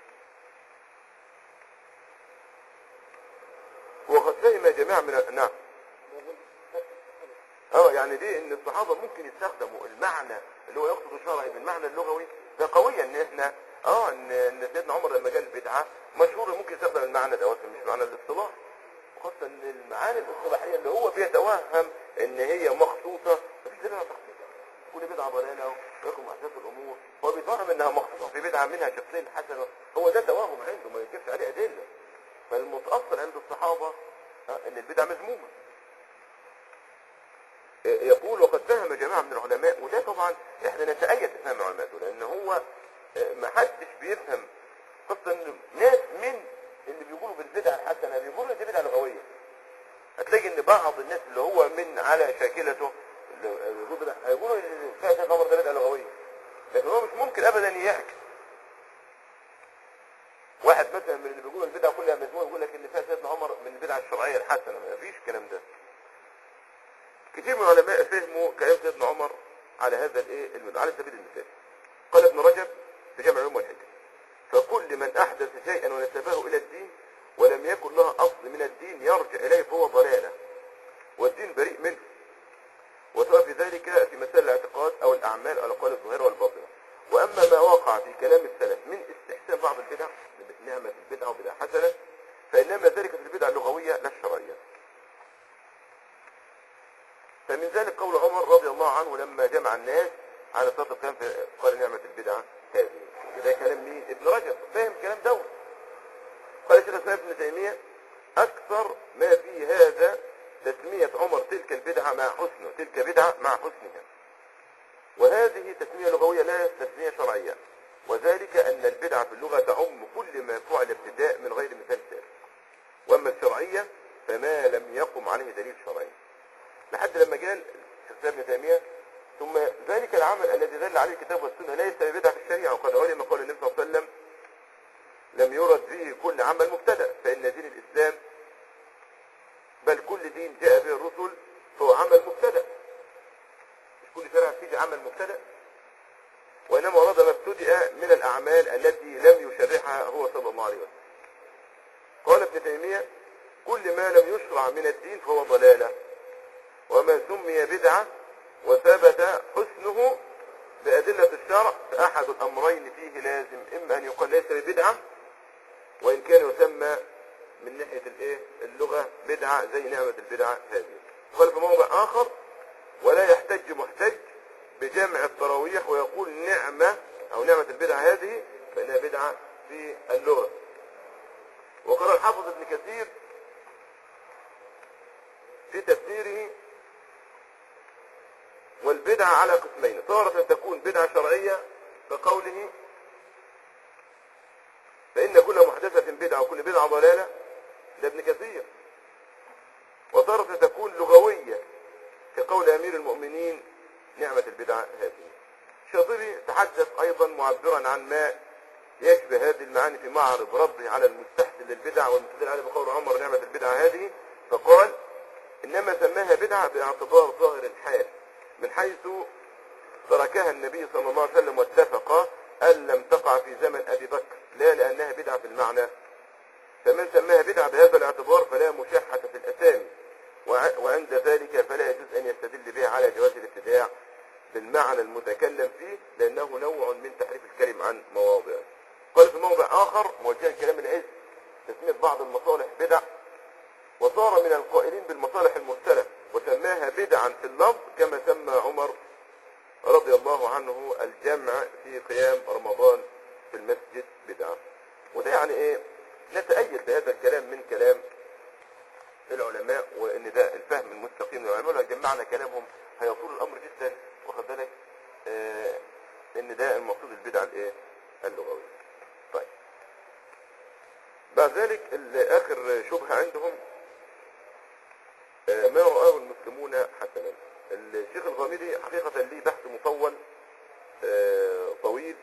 وقد فهم جماعة من ال- نعم اه يعني دي ان الصحابة ممكن يستخدموا المعنى اللي هو يقصد الشرعي بالمعنى اللغوي ده قوية ان احنا اه ان ان سيدنا عمر لما قال بدعة مشهور ممكن يستخدم المعنى دوت مش معنى الاصطلاح وخاصة ان المعاني الاصطلاحية اللي هو بيتوهم ان هي مخصوصة مفيش دليل على تخصيصها كل بدعه ضلاله ويكون محدث الامور هو بيتوهم انها مخصوصه في بدعه منها شخصين حسنه هو ده توهم عنده ما يجيبش عليه ادله فالمتاصل عند الصحابه آه، ان البدعه مذمومه يقول وقد فهم جماعة من العلماء وده طبعا احنا نتأيد بفهم العلماء دول لان هو آه، ما حدش بيفهم قصة ان ناس من اللي بيقولوا بالبدعة الحسنة بيقولوا دي بدعة لغوية هتلاقي ان بعض الناس اللي هو من على شاكلته اللي بيقولوا بدعة هيقولوا ان فيها شيخ عمر ده بدعة لغوية لكن هو مش ممكن ابدا يحكي واحد مثلا من اللي بيقولوا البدعة كلها مذمومة يقول لك ان فيها سيدنا عمر من البدعة الشرعية الحسنة ما فيش الكلام ده كثير من العلماء فهموا كلام سيدنا عمر على هذا الايه المد- على سبيل المثال قال ابن رجب في جمع العلوم والحكم فكل من احدث شيئا ونسبه الى الدين ولم يكن له اصل من الدين يرجع اليه فهو ضلاله والدين بريء منه وسواء في ذلك في مسائل الاعتقاد او الاعمال او الاقوال الظاهره والباطنه واما ما وقع في كلام السلف من استحسان بعض البدع نعمه البدعه وبدعه حسنه فانما ذلك في البدع اللغويه لا الشرعيه فمن ذلك قول عمر رضي الله عنه لما جمع الناس على صلاة القيام في- قال نعمة البدعة هذه ده كلام مين؟ ابن رجب فاهم كلام دور قال الشيخ الاسلام ابن تيمية أكثر ما في هذا تسمية عمر تلك البدعة مع حسنه تلك بدعة مع حسنها وهذه تسمية لغوية لا تسمية شرعية وذلك أن البدعة في اللغة تعم كل ما فعل ابتداء من غير مثال سابق وأما الشرعية فما لم يقم عليه دليل شرعي لحد لما قال الشيخ ابن تيمية ثم ذلك العمل الذي دل عليه الكتاب والسنة ليس ببدعة في الشريعة وقد علم قول النبي صلى الله عليه وسلم لم يرد فيه كل عمل مبتدأ فإن دين الإسلام بل كل دين جاء به الرسل فهو عمل مبتدأ مش كل شرع فيه عمل مبتدأ وإنما ورد ما ابتدأ من الأعمال التي لم يشرعها هو صلى الله عليه وسلم قال ابن تيمية كل ما لم يشرع من الدين فهو ضلالة وما سمي بدعة وثبت حسنه بأدلة الشرع فأحد الأمرين فيه لازم إما أن يقال ليس ببدعة وإن كان يسمى من ناحية الإيه اللغة بدعة زي نعمة البدعة هذه قال في موضع آخر ولا يحتج محتج بجمع التراويح ويقول نعمة أو نعمة البدعة هذه فإنها بدعة في اللغة وقال الحافظ ابن كثير في تفسيره والبدعة على قسمين تارة تكون بدعة شرعية كقوله فإن كل محدثة بدعة وكل بدعة ضلالة ده ابن كثير وتارة تكون لغوية كقول أمير المؤمنين نعمة البدعة هذه الشاطبي تحدث أيضا معبرا عن ما يشبه هذه المعاني في معرض رده على المستحسن للبدع والمستدل عليه بقول عمر نعمة البدعة هذه فقال إنما سماها بدعة باعتبار ظاهر الحال من حيث تركها النبي صلى الله عليه وسلم واتفق أن لم تقع في زمن أبي بكر لا لأنها بدعة في المعنى فمن سماها بدعة بهذا الاعتبار فلا مشاحة في الأسامي وع- وعند ذلك فلا يجوز أن يستدل بها على جواز الابتداع بالمعنى المتكلم فيه لأنه نوع من تحريف الكلم عن مواضعه قال في موضع آخر موجها كلام العز تسمية بعض المصالح بدع وصار من القائلين بالمصالح المرسلة وسماها بدعا في اللفظ كما سمى عمر رضي الله عنه الجمع في قيام رمضان في المسجد بدعة وده يعني ايه نتأيد بهذا الكلام من كلام العلماء وان ده الفهم المستقيم للعلماء لو جمعنا كلامهم هيطول الامر جدا واخد بالك آه ان ده المقصود البدعة الايه اللغوية طيب بعد ذلك ال- اخر شبهة عندهم آه، ما رآه المسلمون حسنا الشيخ الغامدي حقيقة ليه بحث مطول آه، طويل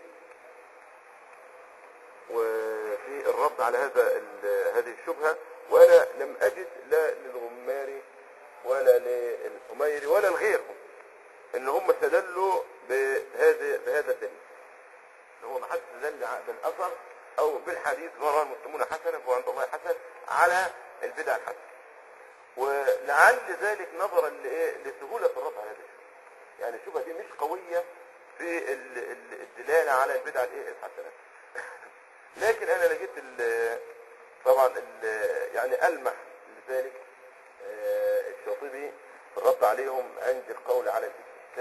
وفي الرد على هذا ال- هذه الشبهة وأنا لم أجد لا للغماري ولا للحميري ولا لغيرهم إن هم استدلوا بهذا بهذا الدليل إن هو ما حدش استدل ع- بالأثر أو بالحديث ما رأى المسلمون حسنا فهو عند الله حسن على البدع الحسنة ولعل ذلك نظرا لايه لسهولة الرد على هذا الشبهة يعني الشبهة دي مش قوية في ال- ال- الدلالة على البدع الايه الحسنة لكن انا لقيت ال- طبعا ال- يعني المح لذلك آه، الشاطبي في الرد عليهم عند القول على الاستثناء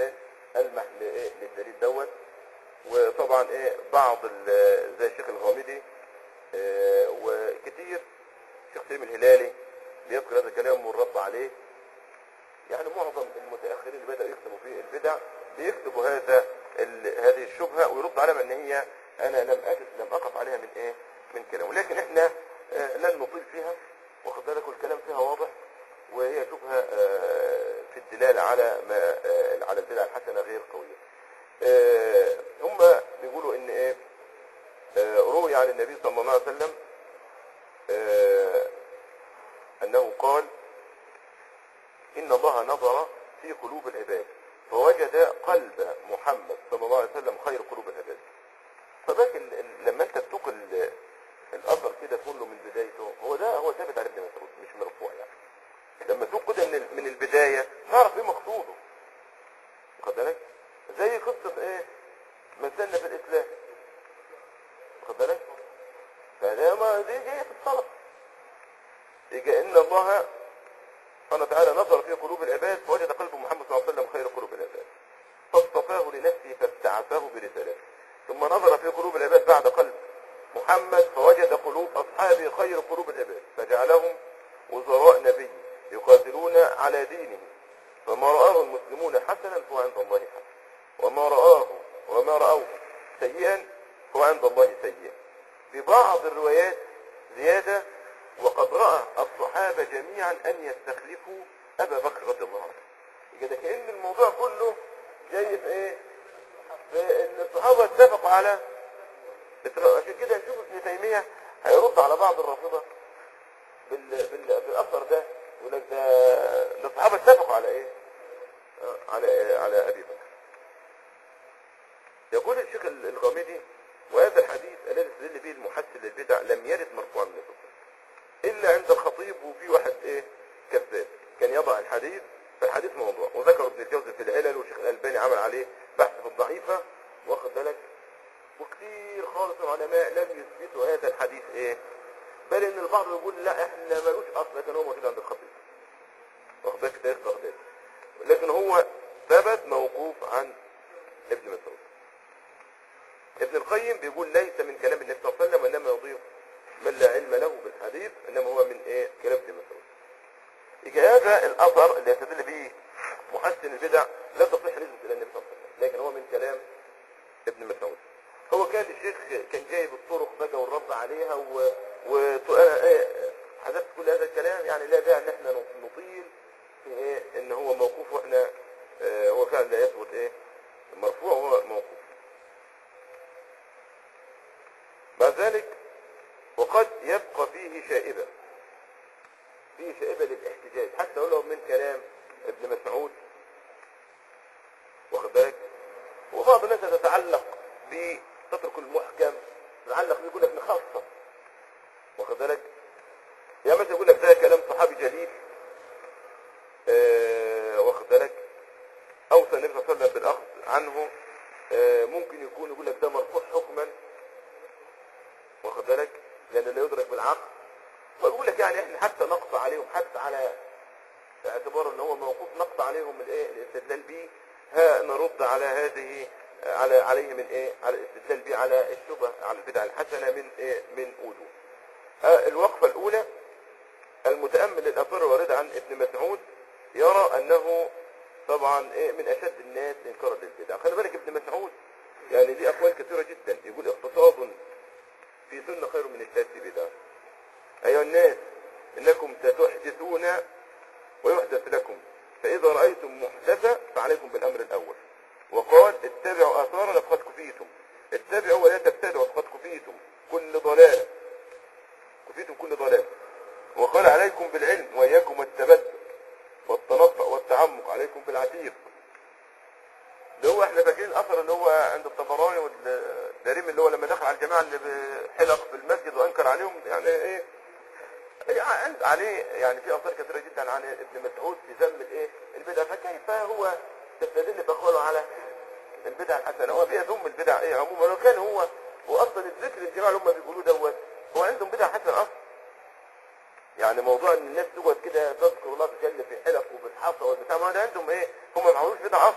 المح لايه للدليل دوت وطبعا ايه بعض ال- زي الشيخ الغامدي آه، وكتير الشيخ سليم الهلالي بيذكر هذا الكلام والرد عليه يعني معظم المتاخرين اللي بداوا يكتبوا في البدع بيكتبوا هذا ال- هذه الشبهه ويرد عليها بان هي انا لم اجد لم اقف عليها من ايه من كلام ولكن احنا آه، لن نطيل فيها واخد بالك والكلام فيها واضح وهي شبهه آه، في الدلاله على ما آه، على البدع الحسنه غير قويه آه، هم بيقولوا ان ايه آه، روي عن النبي صلى الله عليه وسلم آه، انه قال ان الله نظر في قلوب العباد فوجد قلب محمد صلى الله عليه وسلم خير قلوب العباد فباك ال- ال- لما انت تسوق ال- الاثر كده كله من بدايته هو ده هو ثابت عن ابن مسعود مش مرفوع يعني لما تسوق كده من ال- من البدايه تعرف ايه مقصوده واخد بالك زي قصه ايه مثلنا في الاسلام واخد بالك فده ما دي جايه في الصلاه يجي ان الله سبحانه وتعالى نظر في قلوب العباد فوجد قلب محمد صلى الله عليه وسلم خير قلوب العباد فاصطفاه لنفسه فابتعثه برسالته ثم نظر في قلوب العباد بعد قلب محمد فوجد قلوب اصحابه خير قلوب العباد فجعلهم وزراء نبيه يقاتلون على دينه فما رآه المسلمون حسنا فهو عند الله حسن وما رآه وما رأوه سيئا فهو عند الله سيئا في بعض الروايات زيادة وقد رأى الصحابة جميعا أن يستخلفوا أبا بكر رضي الله عنه يبقى ده كأن الموضوع كله جاي في إيه؟ في إن الصحابة اتفقوا على عشان كده نشوف ابن تيمية هيرد على بعض الرافضة بال... بال... بالأثر ده يقول لك ده ده الصحابة اتفقوا على إيه؟ آه، على إيه؟ على أبي بكر يقول الشيخ الغامدي وهذا الحديث الذي استدل به المحسن للبدع لم يرد مرفوعا من الرسول الا عند الخطيب وفي واحد ايه كذاب كان يضع الحديث فالحديث موضوع وذكر ابن الجوزي في العلل والشيخ الالباني عمل عليه بحث في الضعيفه واخد بالك وكثير خالص من العلماء لم يثبتوا هذا الحديث ايه بل ان البعض يقول لا احنا ملوش اصل لكن هو موجود عند الخطيب واخد بالك تاريخ بغداد لكن هو ثبت موقوف عن ابن مسعود ابن القيم بيقول ليس من كلام النبي صلى الله عليه وسلم وانما يضيف من لا علم له بالحديث انما هو من ايه كلام ابن مسعود يجي هذا الاثر اللي يستدل به محسن البدع لا تصح نسبه الى النبي صلى الله عليه وسلم لكن هو من كلام ابن مسعود هو كان الشيخ كان جايب الطرق بقى والرد عليها و, و... انا ايه حذفت كل هذا الكلام يعني لا داعي ان احنا نطيل في ايه ان هو موقوف واحنا اه هو فعلا لا يثبت ايه مرفوع هو موقوف مع ذلك وقد يبقى فيه شائبة فيه شائبة للاحتجاج حتى ولو من كلام ابن مسعود واخد بالك وبعض الناس تتعلق بتترك المحكم تتعلق بيقول لك نخصص واخد بالك يا مثلا يقول لك ده كلام صحابي جليل آه واخد بالك اوصى النبي صلى الله عليه وسلم بالاخذ عنه آه ممكن يكون يقول لك ده مرفوع حكما واخد بالك لان لا يدرك بالعقل فبيقول لك يعني احنا حتى نقطع عليهم حتى على اعتبار ان هو موقوف نقطع عليهم الايه الاستدلال به ها نرد على هذه على عليه من ايه على الاستدلال به على الشبه على البدع الحسنه من ايه من وجوه آه الوقفه الاولى المتامل للاثار الوارده عن ابن مسعود يرى انه طبعا ايه من اشد الناس انكارا للبدع خلي بالك ابن مسعود يعني دي اقوال كثيره جدا يقول اقتصاد في سنة خير من الثلاث بدعة أيها الناس إنكم ستحدثون ويحدث لكم فإذا رأيتم محدثة فعليكم بالأمر الأول وقال اتبعوا آثارنا فقد كفيتم اتبعوا ولا تبتدعوا فقد كفيتم كل ضلال كفيتم كل ضلال وقال عليكم بالعلم وإياكم التبدل والتنطع والتعمق عليكم بالعتيق اللي هو احنا فاكرين الاثر اللي هو عند الطبراني والدارمي اللي هو لما دخل على الجماعه اللي بحلق في المسجد وانكر عليهم يعني ايه يعني عليه يعني في اثار كثيره جدا عن ابن مسعود في ذم الايه البدع فكيف هو تستدل بقوله على البدع الحسنه هو بيذم البدع ايه عموما لو كان هو هو اصلا الذكر الجماعه اللي هم بيقولوه دوت هو عندهم بدع حسنه اصلا يعني موضوع ان الناس تقعد كده تذكر الله تجل في حلق وبتحصى والبتاع ما ده عندهم ايه هم ما عملوش بدع اصلا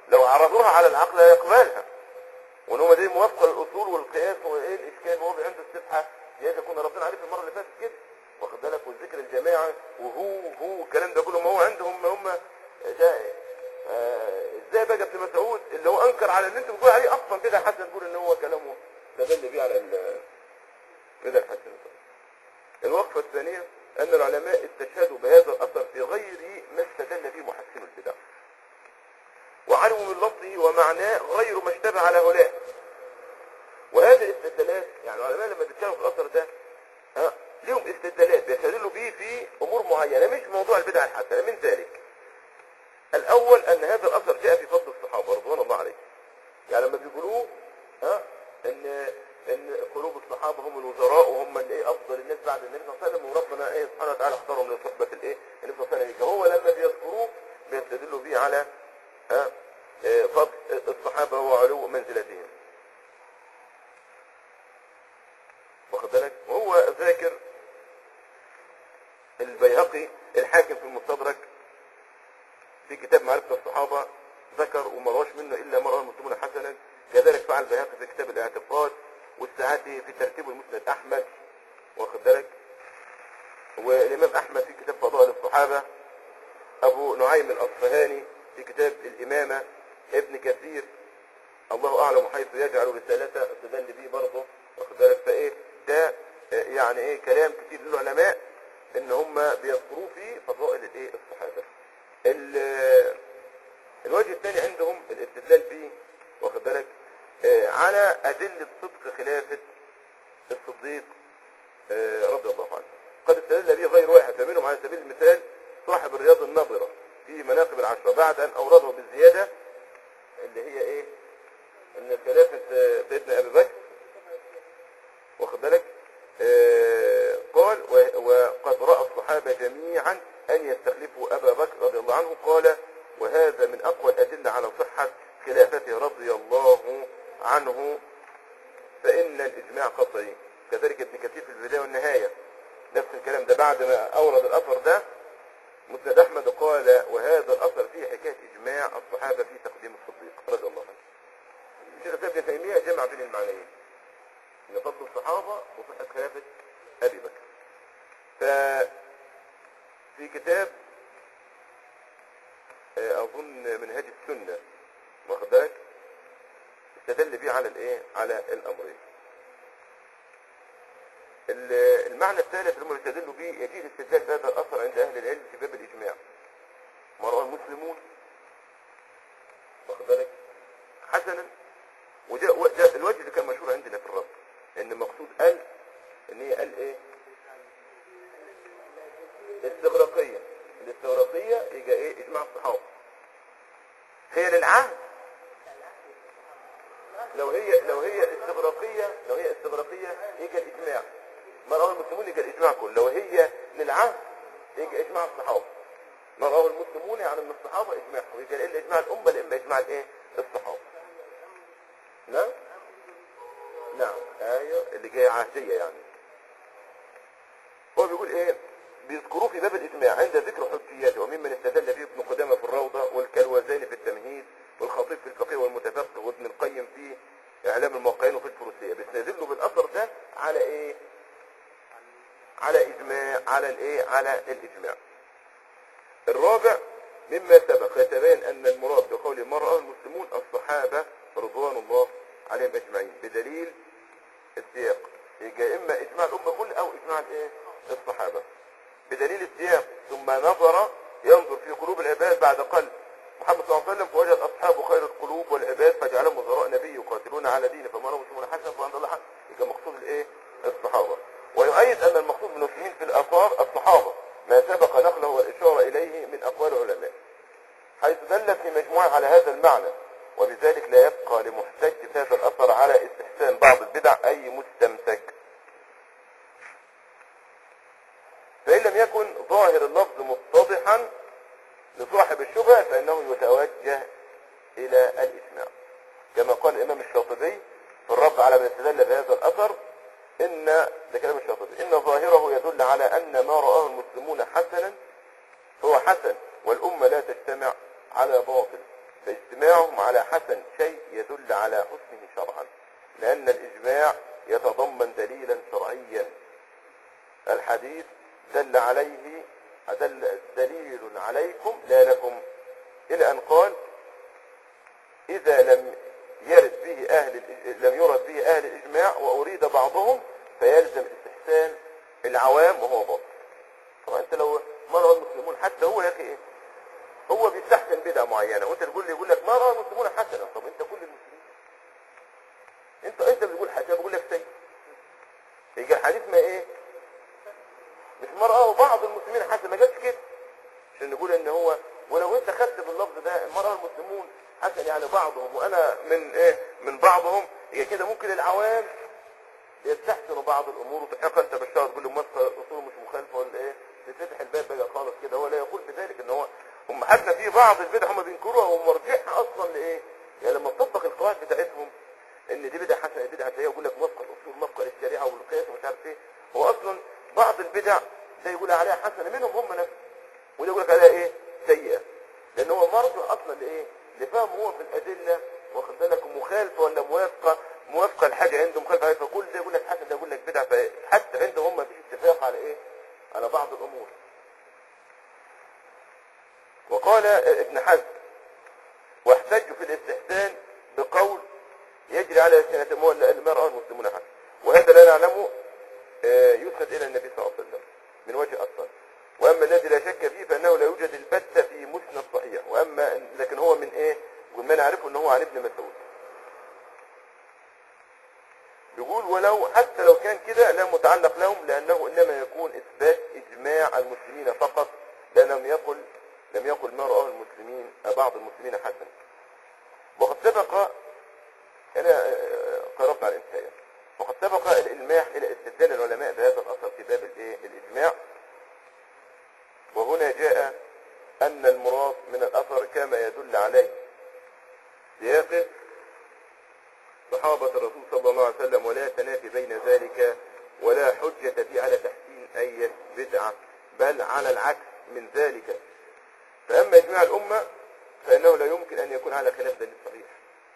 لو عرضوها على العقل لا يقبلها وان هو دي موافقه للاصول والقياس وايه الاشكال وهو عنده السبحه جايز يكون ربنا عارف المره اللي فاتت كده واخد بالك والذكر الجماعه وهو هو الكلام ده كله ما هو عندهم هم ده آه، ازاي بقى ابن مسعود اللي هو انكر على اللي انت بتقول عليه اصلا كده حتى تقول ان هو كلامه تدل بيه على ال- كده الحسن الوقفه الثانيه ان العلماء استشهدوا بهذا الاثر في غير ما استدل به محسن البدع وعلموا من لفظه ومعناه غير ما اشتبه على هؤلاء وهذه الاستدلالات يعني العلماء لما بيتكلموا في الاثر ده ها لهم استدلالات بيستدلوا به في امور معينه مش موضوع البدع الحسنه من ذلك الاول ان هذا الاثر جاء في فضل الصحابه رضوان الله عليهم يعني لما بيقولوا ها ان ان قلوب الصحابه هم الوزراء وهم اللي ايه افضل الناس بعد النبي صلى الله عليه وسلم وربنا ايه سبحانه وتعالى اختارهم لصحبه الايه النبي صلى الله عليه وسلم هو لما بيذكروه بيستدلوا به على ها آه، فضل الصحابه وعلو منزلتهم واخد بالك وهو ذاكر البيهقي الحاكم في المستدرك في كتاب معرفة الصحابة ذكر وما رواش منه إلا ما رواه المسلمون حسنا كذلك فعل البيهقي في كتاب الاعتقاد والساعاتي في ترتيب المسند أحمد واخد بالك والإمام أحمد في كتاب فضائل الصحابة أبو نعيم الأصفهاني في كتاب الإمامة ابن كثير الله أعلم حيث يجعل رسالته استدل به برضه واخد بالك فإيه ده آه، يعني إيه كلام كتير للعلماء إن هم بيذكروه في فضائل الإيه الصحابة ال- الوجه الثاني عندهم الاستدلال به واخد بالك آه، على أدلة صدق خلافة الصديق آه، رضي الله عنه قد استدل به غير واحد فمنهم على سبيل المثال صاحب الرياض النظرة في مناقب العشرة بعد أن أورده بالزيادة اللي هي إيه أن خلافة آه، سيدنا أبي بكر واخد بالك آه، قال و- وقد رأى الصحابة جميعا أن يستخلفوا أبا بكر رضي الله عنه قال وهذا من أقوى الأدلة على صحة خلافته رضي الله عنه فإن الإجماع قطعي كذلك ابن كثير في البداية والنهاية نفس الكلام ده بعد ما أورد الأثر ده مسند أحمد قال وهذا الأثر فيه حكاية إجماع الصحابة في تقديم الصديق رضي الله عنه الشيخ الإسلام ابن تيمية جمع بين المعنيين ان فضل الصحابة وصحة خلافة ابي بكر ف في كتاب آه، اظن منهاج السنة واخد بالك استدل بيه على الايه على الامرين ال- المعنى الثالث اللي هم بيستدلوا بيه يجي الاستدلال بهذا الاثر عند اهل العلم في باب الاجماع ما رواه المسلمون واخد بالك حسنا وده وده الوجه اللي كان مشهور عندنا في الرد ان مقصود قال ان هي قال ايه استغراقية الاستغراقية يجي ايه اجماع الصحابة هي للعهد لو هي لو هي استغراقية لو هي استغراقية يجي الاجماع ما رواه المسلمون يجي الاجماع كله لو هي للعهد يجي اجماع الصحابة ما رواه المسلمون يعني من الصحابة اجماعهم يجي الا اجماع الامة لا اما اجماع الايه الصحابة نعم نعم ايوه اللي جايه عهديه يعني هو بيقول ايه بيذكروه في باب الاجماع عند ذكر حجياته وممن استدل به ابن قدامه في الروضه والكلوزاني في التمهيد والخطيب في الفقيه والمتفقه وابن القيم في اعلام الموقعين وفي الفروسيه بيستدلوا بالاثر ده على ايه على اجماع على الايه على الاجماع الرابع مما سبق يتبين ان المراد بقول ما راه المسلمون الصحابه رضوان الله عليهم اجمعين بدليل السياق يبقى اما اجماع الامه كل او اجماع الايه الصحابه بدليل السياق ثم نظر ينظر في قلوب العباد بعد قلب محمد صلى الله عليه وسلم فوجد اصحابه خير القلوب والعباد فجعلهم وزراء نبي يقاتلون على دينه فما لهم مسلمون حسن فعند الله حسن يبقى مقصود الايه الصحابه ويؤيد ان المقصود من المسلمين في الاثار الصحابه ما سبق نقله والاشاره اليه من اقوال العلماء حيث دلت في مجموعة على هذا المعنى وبذلك لا يبقى لمحتج في هذا الأثر على استحسان بعض البدع أي مستمسك فإن لم يكن ظاهر اللفظ متضحا لصاحب الشبهة فإنه يتوجه إلى الإجماع كما قال الإمام الشاطبي في الرد على من استدل بهذا الأثر إن ده كلام الشاطبي إن ظاهره يدل على أن ما رآه المسلمون حسنا هو حسن والأمة لا تجتمع على باطل فاجتماعهم على حسن شيء يدل على حسنه شرعا لأن الإجماع يتضمن دليلا شرعيا الحديث دل عليه دل دليل عليكم لا لكم إلى أن قال إذا لم يرد به أهل الإج- لم يرد به أهل الإجماع وأريد بعضهم فيلزم استحسان العوام وهو باطل طبعا أنت لو ما رأى المسلمون حتى هو يا أخي إيه هو بيستحسن بدعة معينة وأنت تقول لي يقول لك ما رأى المسلمون حسنا طب أنت كل المسلمين أنت أنت بتقول حسن بقول لك سيء يجي الحديث ما إيه مش ما رآه بعض المسلمين حسن ما جابش كده عشان نقول ان هو ولو انت خدت باللفظ ده ما رأى المسلمون حسن يعني بعضهم وانا من ايه من بعضهم هي كده ممكن العوام يستحسنوا بعض الامور وتحقق انت بالشهر تقول له مسخ اصول مش مخالفه ولا ايه تفتح الباب بقى خالص كده هو لا يقول بذلك ان هو هم حتى في بعض البدع هم بينكروها ومرجعها اصلا لايه؟ يعني لما تطبق القواعد بتاعتهم ان دي بدعه حسنه دي بدعه سيئه يقول لك موافقه الاصول موافقه للشريعه والقياس ومش عارف ايه هو اصلا بعض البدع ده يقول عليها حسنه منهم هم نفسهم وده يقول لك عليها ايه؟ سيئه لان هو مرجع اصلا لايه؟ لفهم هو في الادله واخد بالك مخالفه ولا موافقه موافقه لحاجه عنده مخالفه عليها فكل ده يقول لك حسن ده يقول لك بدعه فحتى عندهم ما فيش اتفاق على ايه؟ على بعض الامور وقال ابن حزم واحتجوا في الاستحسان بقول يجري على سنة المرأة المسلمون حسن وهذا لا نعلمه آه، يسند إلى النبي صلى الله عليه وسلم من وجه أصلا وأما الذي لا شك فيه فإنه لا يوجد البتة في مسند صحيح وأما لكن هو من إيه وما نعرفه أنه هو عن ابن مسعود يقول ولو حتى لو كان كده لا متعلق لهم لأنه إنما يكون إثبات إجماع المسلمين فقط لا لم يقل لم يقل ما رآه المسلمين بعض المسلمين حسن وقد سبق أنا آه، قربت على الانتهاء وقد سبق الإلماح إلى استدلال العلماء بهذا الأثر في باب الإيه؟ الإجماع وهنا جاء أن المراد من الأثر كما يدل عليه سياقه صحابة الرسول صلى الله عليه وسلم ولا تنافي بين ذلك ولا حجة في على تحسين أي بدعة بل على العكس من ذلك فأما إجماع الأمة فإنه لا يمكن أن يكون على خلاف دليل صحيح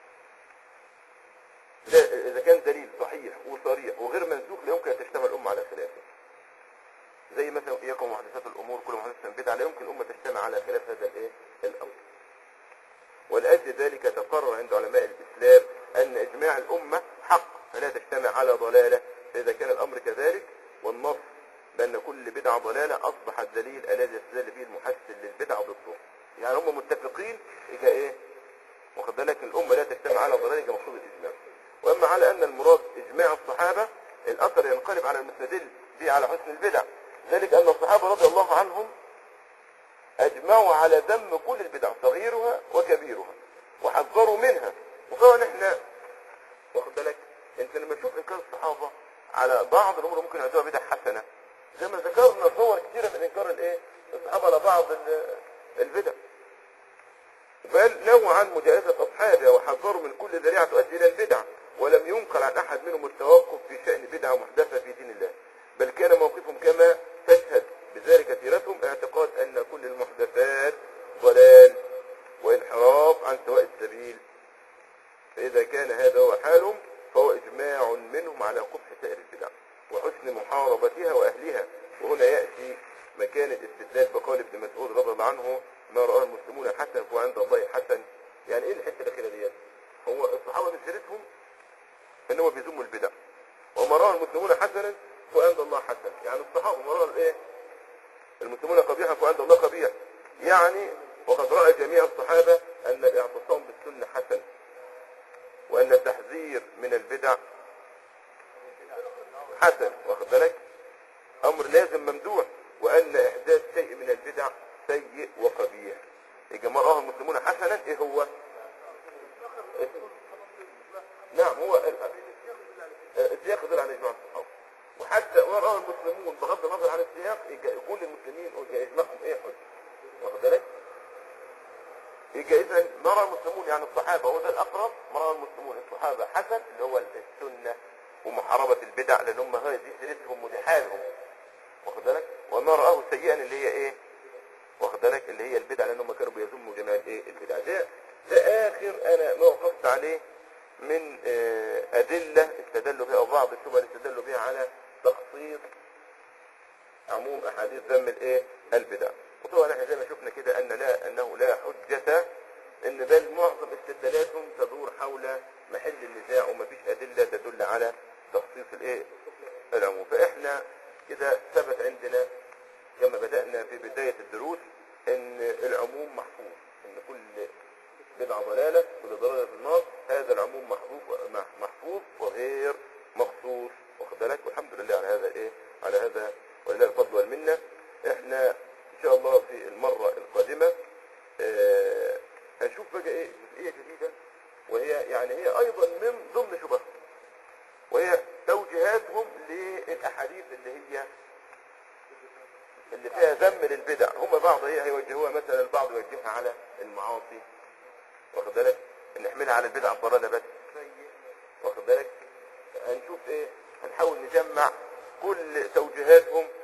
لا إذا كان دليل صحيح وصريح وغير منسوخ لا يمكن أن تجتمع الأمة على خلافه زي مثلا إياكم محدثات الأمور كل محدثة بدعة لا يمكن الأمة تجتمع على خلاف هذا الإيه الأمر ولأجل ذلك تقرر عند علماء الإسلام أن إجماع الأمة حق فلا تجتمع على ضلالة فإذا كان الأمر كذلك والنص بأن كل بدعة ضلالة أصبح الدليل الذي يستدل به المحسن للبدعة ضده يعني هم متفقين إجا إيه واخد بالك الأمة لا تجتمع على ضلالة كمقصود الإجماع وأما على أن المراد إجماع الصحابة الأثر ينقلب على المستدل به على حسن البدع ذلك أن الصحابة رضي الله عنهم أجمعوا على ذم كل البدع صغيرها وكبيرها وحذروا منها وطبعا احنا واخد بالك انت لما تشوف انكار الصحابه على بعض الامور ممكن يعتبرها بدع حسنه زي ما ذكرنا صور كثيره من انكار الايه الصحابه على بعض ال- البدع بل نهوا عن مجالسه اصحابها وحذروا من كل ذريعه تؤدي الى البدع ولم ينقل عن احد منهم التوقف في شان بدعه محدثه في دين الله بل كان موقفهم كما تشهد بذلك سيرتهم اعتقاد ان كل المحدثات ضلال وانحراف عن سواء السبيل فإذا كان هذا هو حالهم فهو إجماع منهم على قبح سائر البدع وحسن محاربتها وأهلها وهنا يأتي مكان الاستدلال بقول ابن مسعود رضي الله عنه ما رآه المسلمون حسن وعند الله حسن يعني ايه الحته الاخيره ديت؟ هو الصحابه من سيرتهم ان هو بيذموا البدع وما راه المسلمون حسنا وعند الله حسن يعني الصحابه ما رأوا الايه؟ المسلمون قبيحا وعند الله قبيح يعني وقد راى جميع الصحابه ان الاعتصام بالسنه حسن وان التحذير من البدع حسن واخد بالك امر لازم ممدوح وان احداث شيء من البدع سيء وقبيح يجي ما راه المسلمون حسنا ايه هو نعم هو ال- السياق يدل على اجماع الصحابه وحتى ما راه المسلمون بغض النظر عن السياق يجي يكون للمسلمين يجي اجماعهم ايه حجه واخد بالك يجي اذا ما راه المسلمون يعني الصحابه هو ده الاقرب ما راه المسلمون الصحابه حسن اللي هو السنه ومحاربه البدع لان هم هي دي سيرتهم ودي حالهم واخد بالك وما راه سيئا اللي هي ايه واخد بالك اللي هي البدع لان هم كانوا بيذموا جميع الايه البدع ده ده اخر انا ما وقفت عليه من آه، ادله استدلوا بها او بعض الشبهه اللي استدلوا بها على تخصيص عموم احاديث ذم الايه البدع وطبعا احنا زي ما شفنا كده ان لا انه لا حجه ان بل معظم استدلالاتهم تدور حول محل النزاع ومفيش ادله تدل على تخصيص الايه العموم فاحنا كده ثبت عندنا كما بدانا في بدايه الدروس ان العموم محفوظ ان كل بدعه ضلاله كل ضلاله في النار هذا العموم محفوظ محفوظ وغير مخصوص واخد بالك والحمد لله على هذا ايه على هذا ولله الفضل والمنه احنا ان شاء الله في المره القادمه آه هنشوف بقى ايه جزئيه جديده وهي يعني هي ايضا من ضمن شبههم وهي توجيهاتهم للاحاديث اللي هي اللي فيها ذم للبدع هم بعض هي هيوجهوها مثلا البعض يوجهها على المعاصي واخد بالك نحملها على البدع الضلاله بس واخد بالك هنشوف ايه هنحاول نجمع كل توجيهاتهم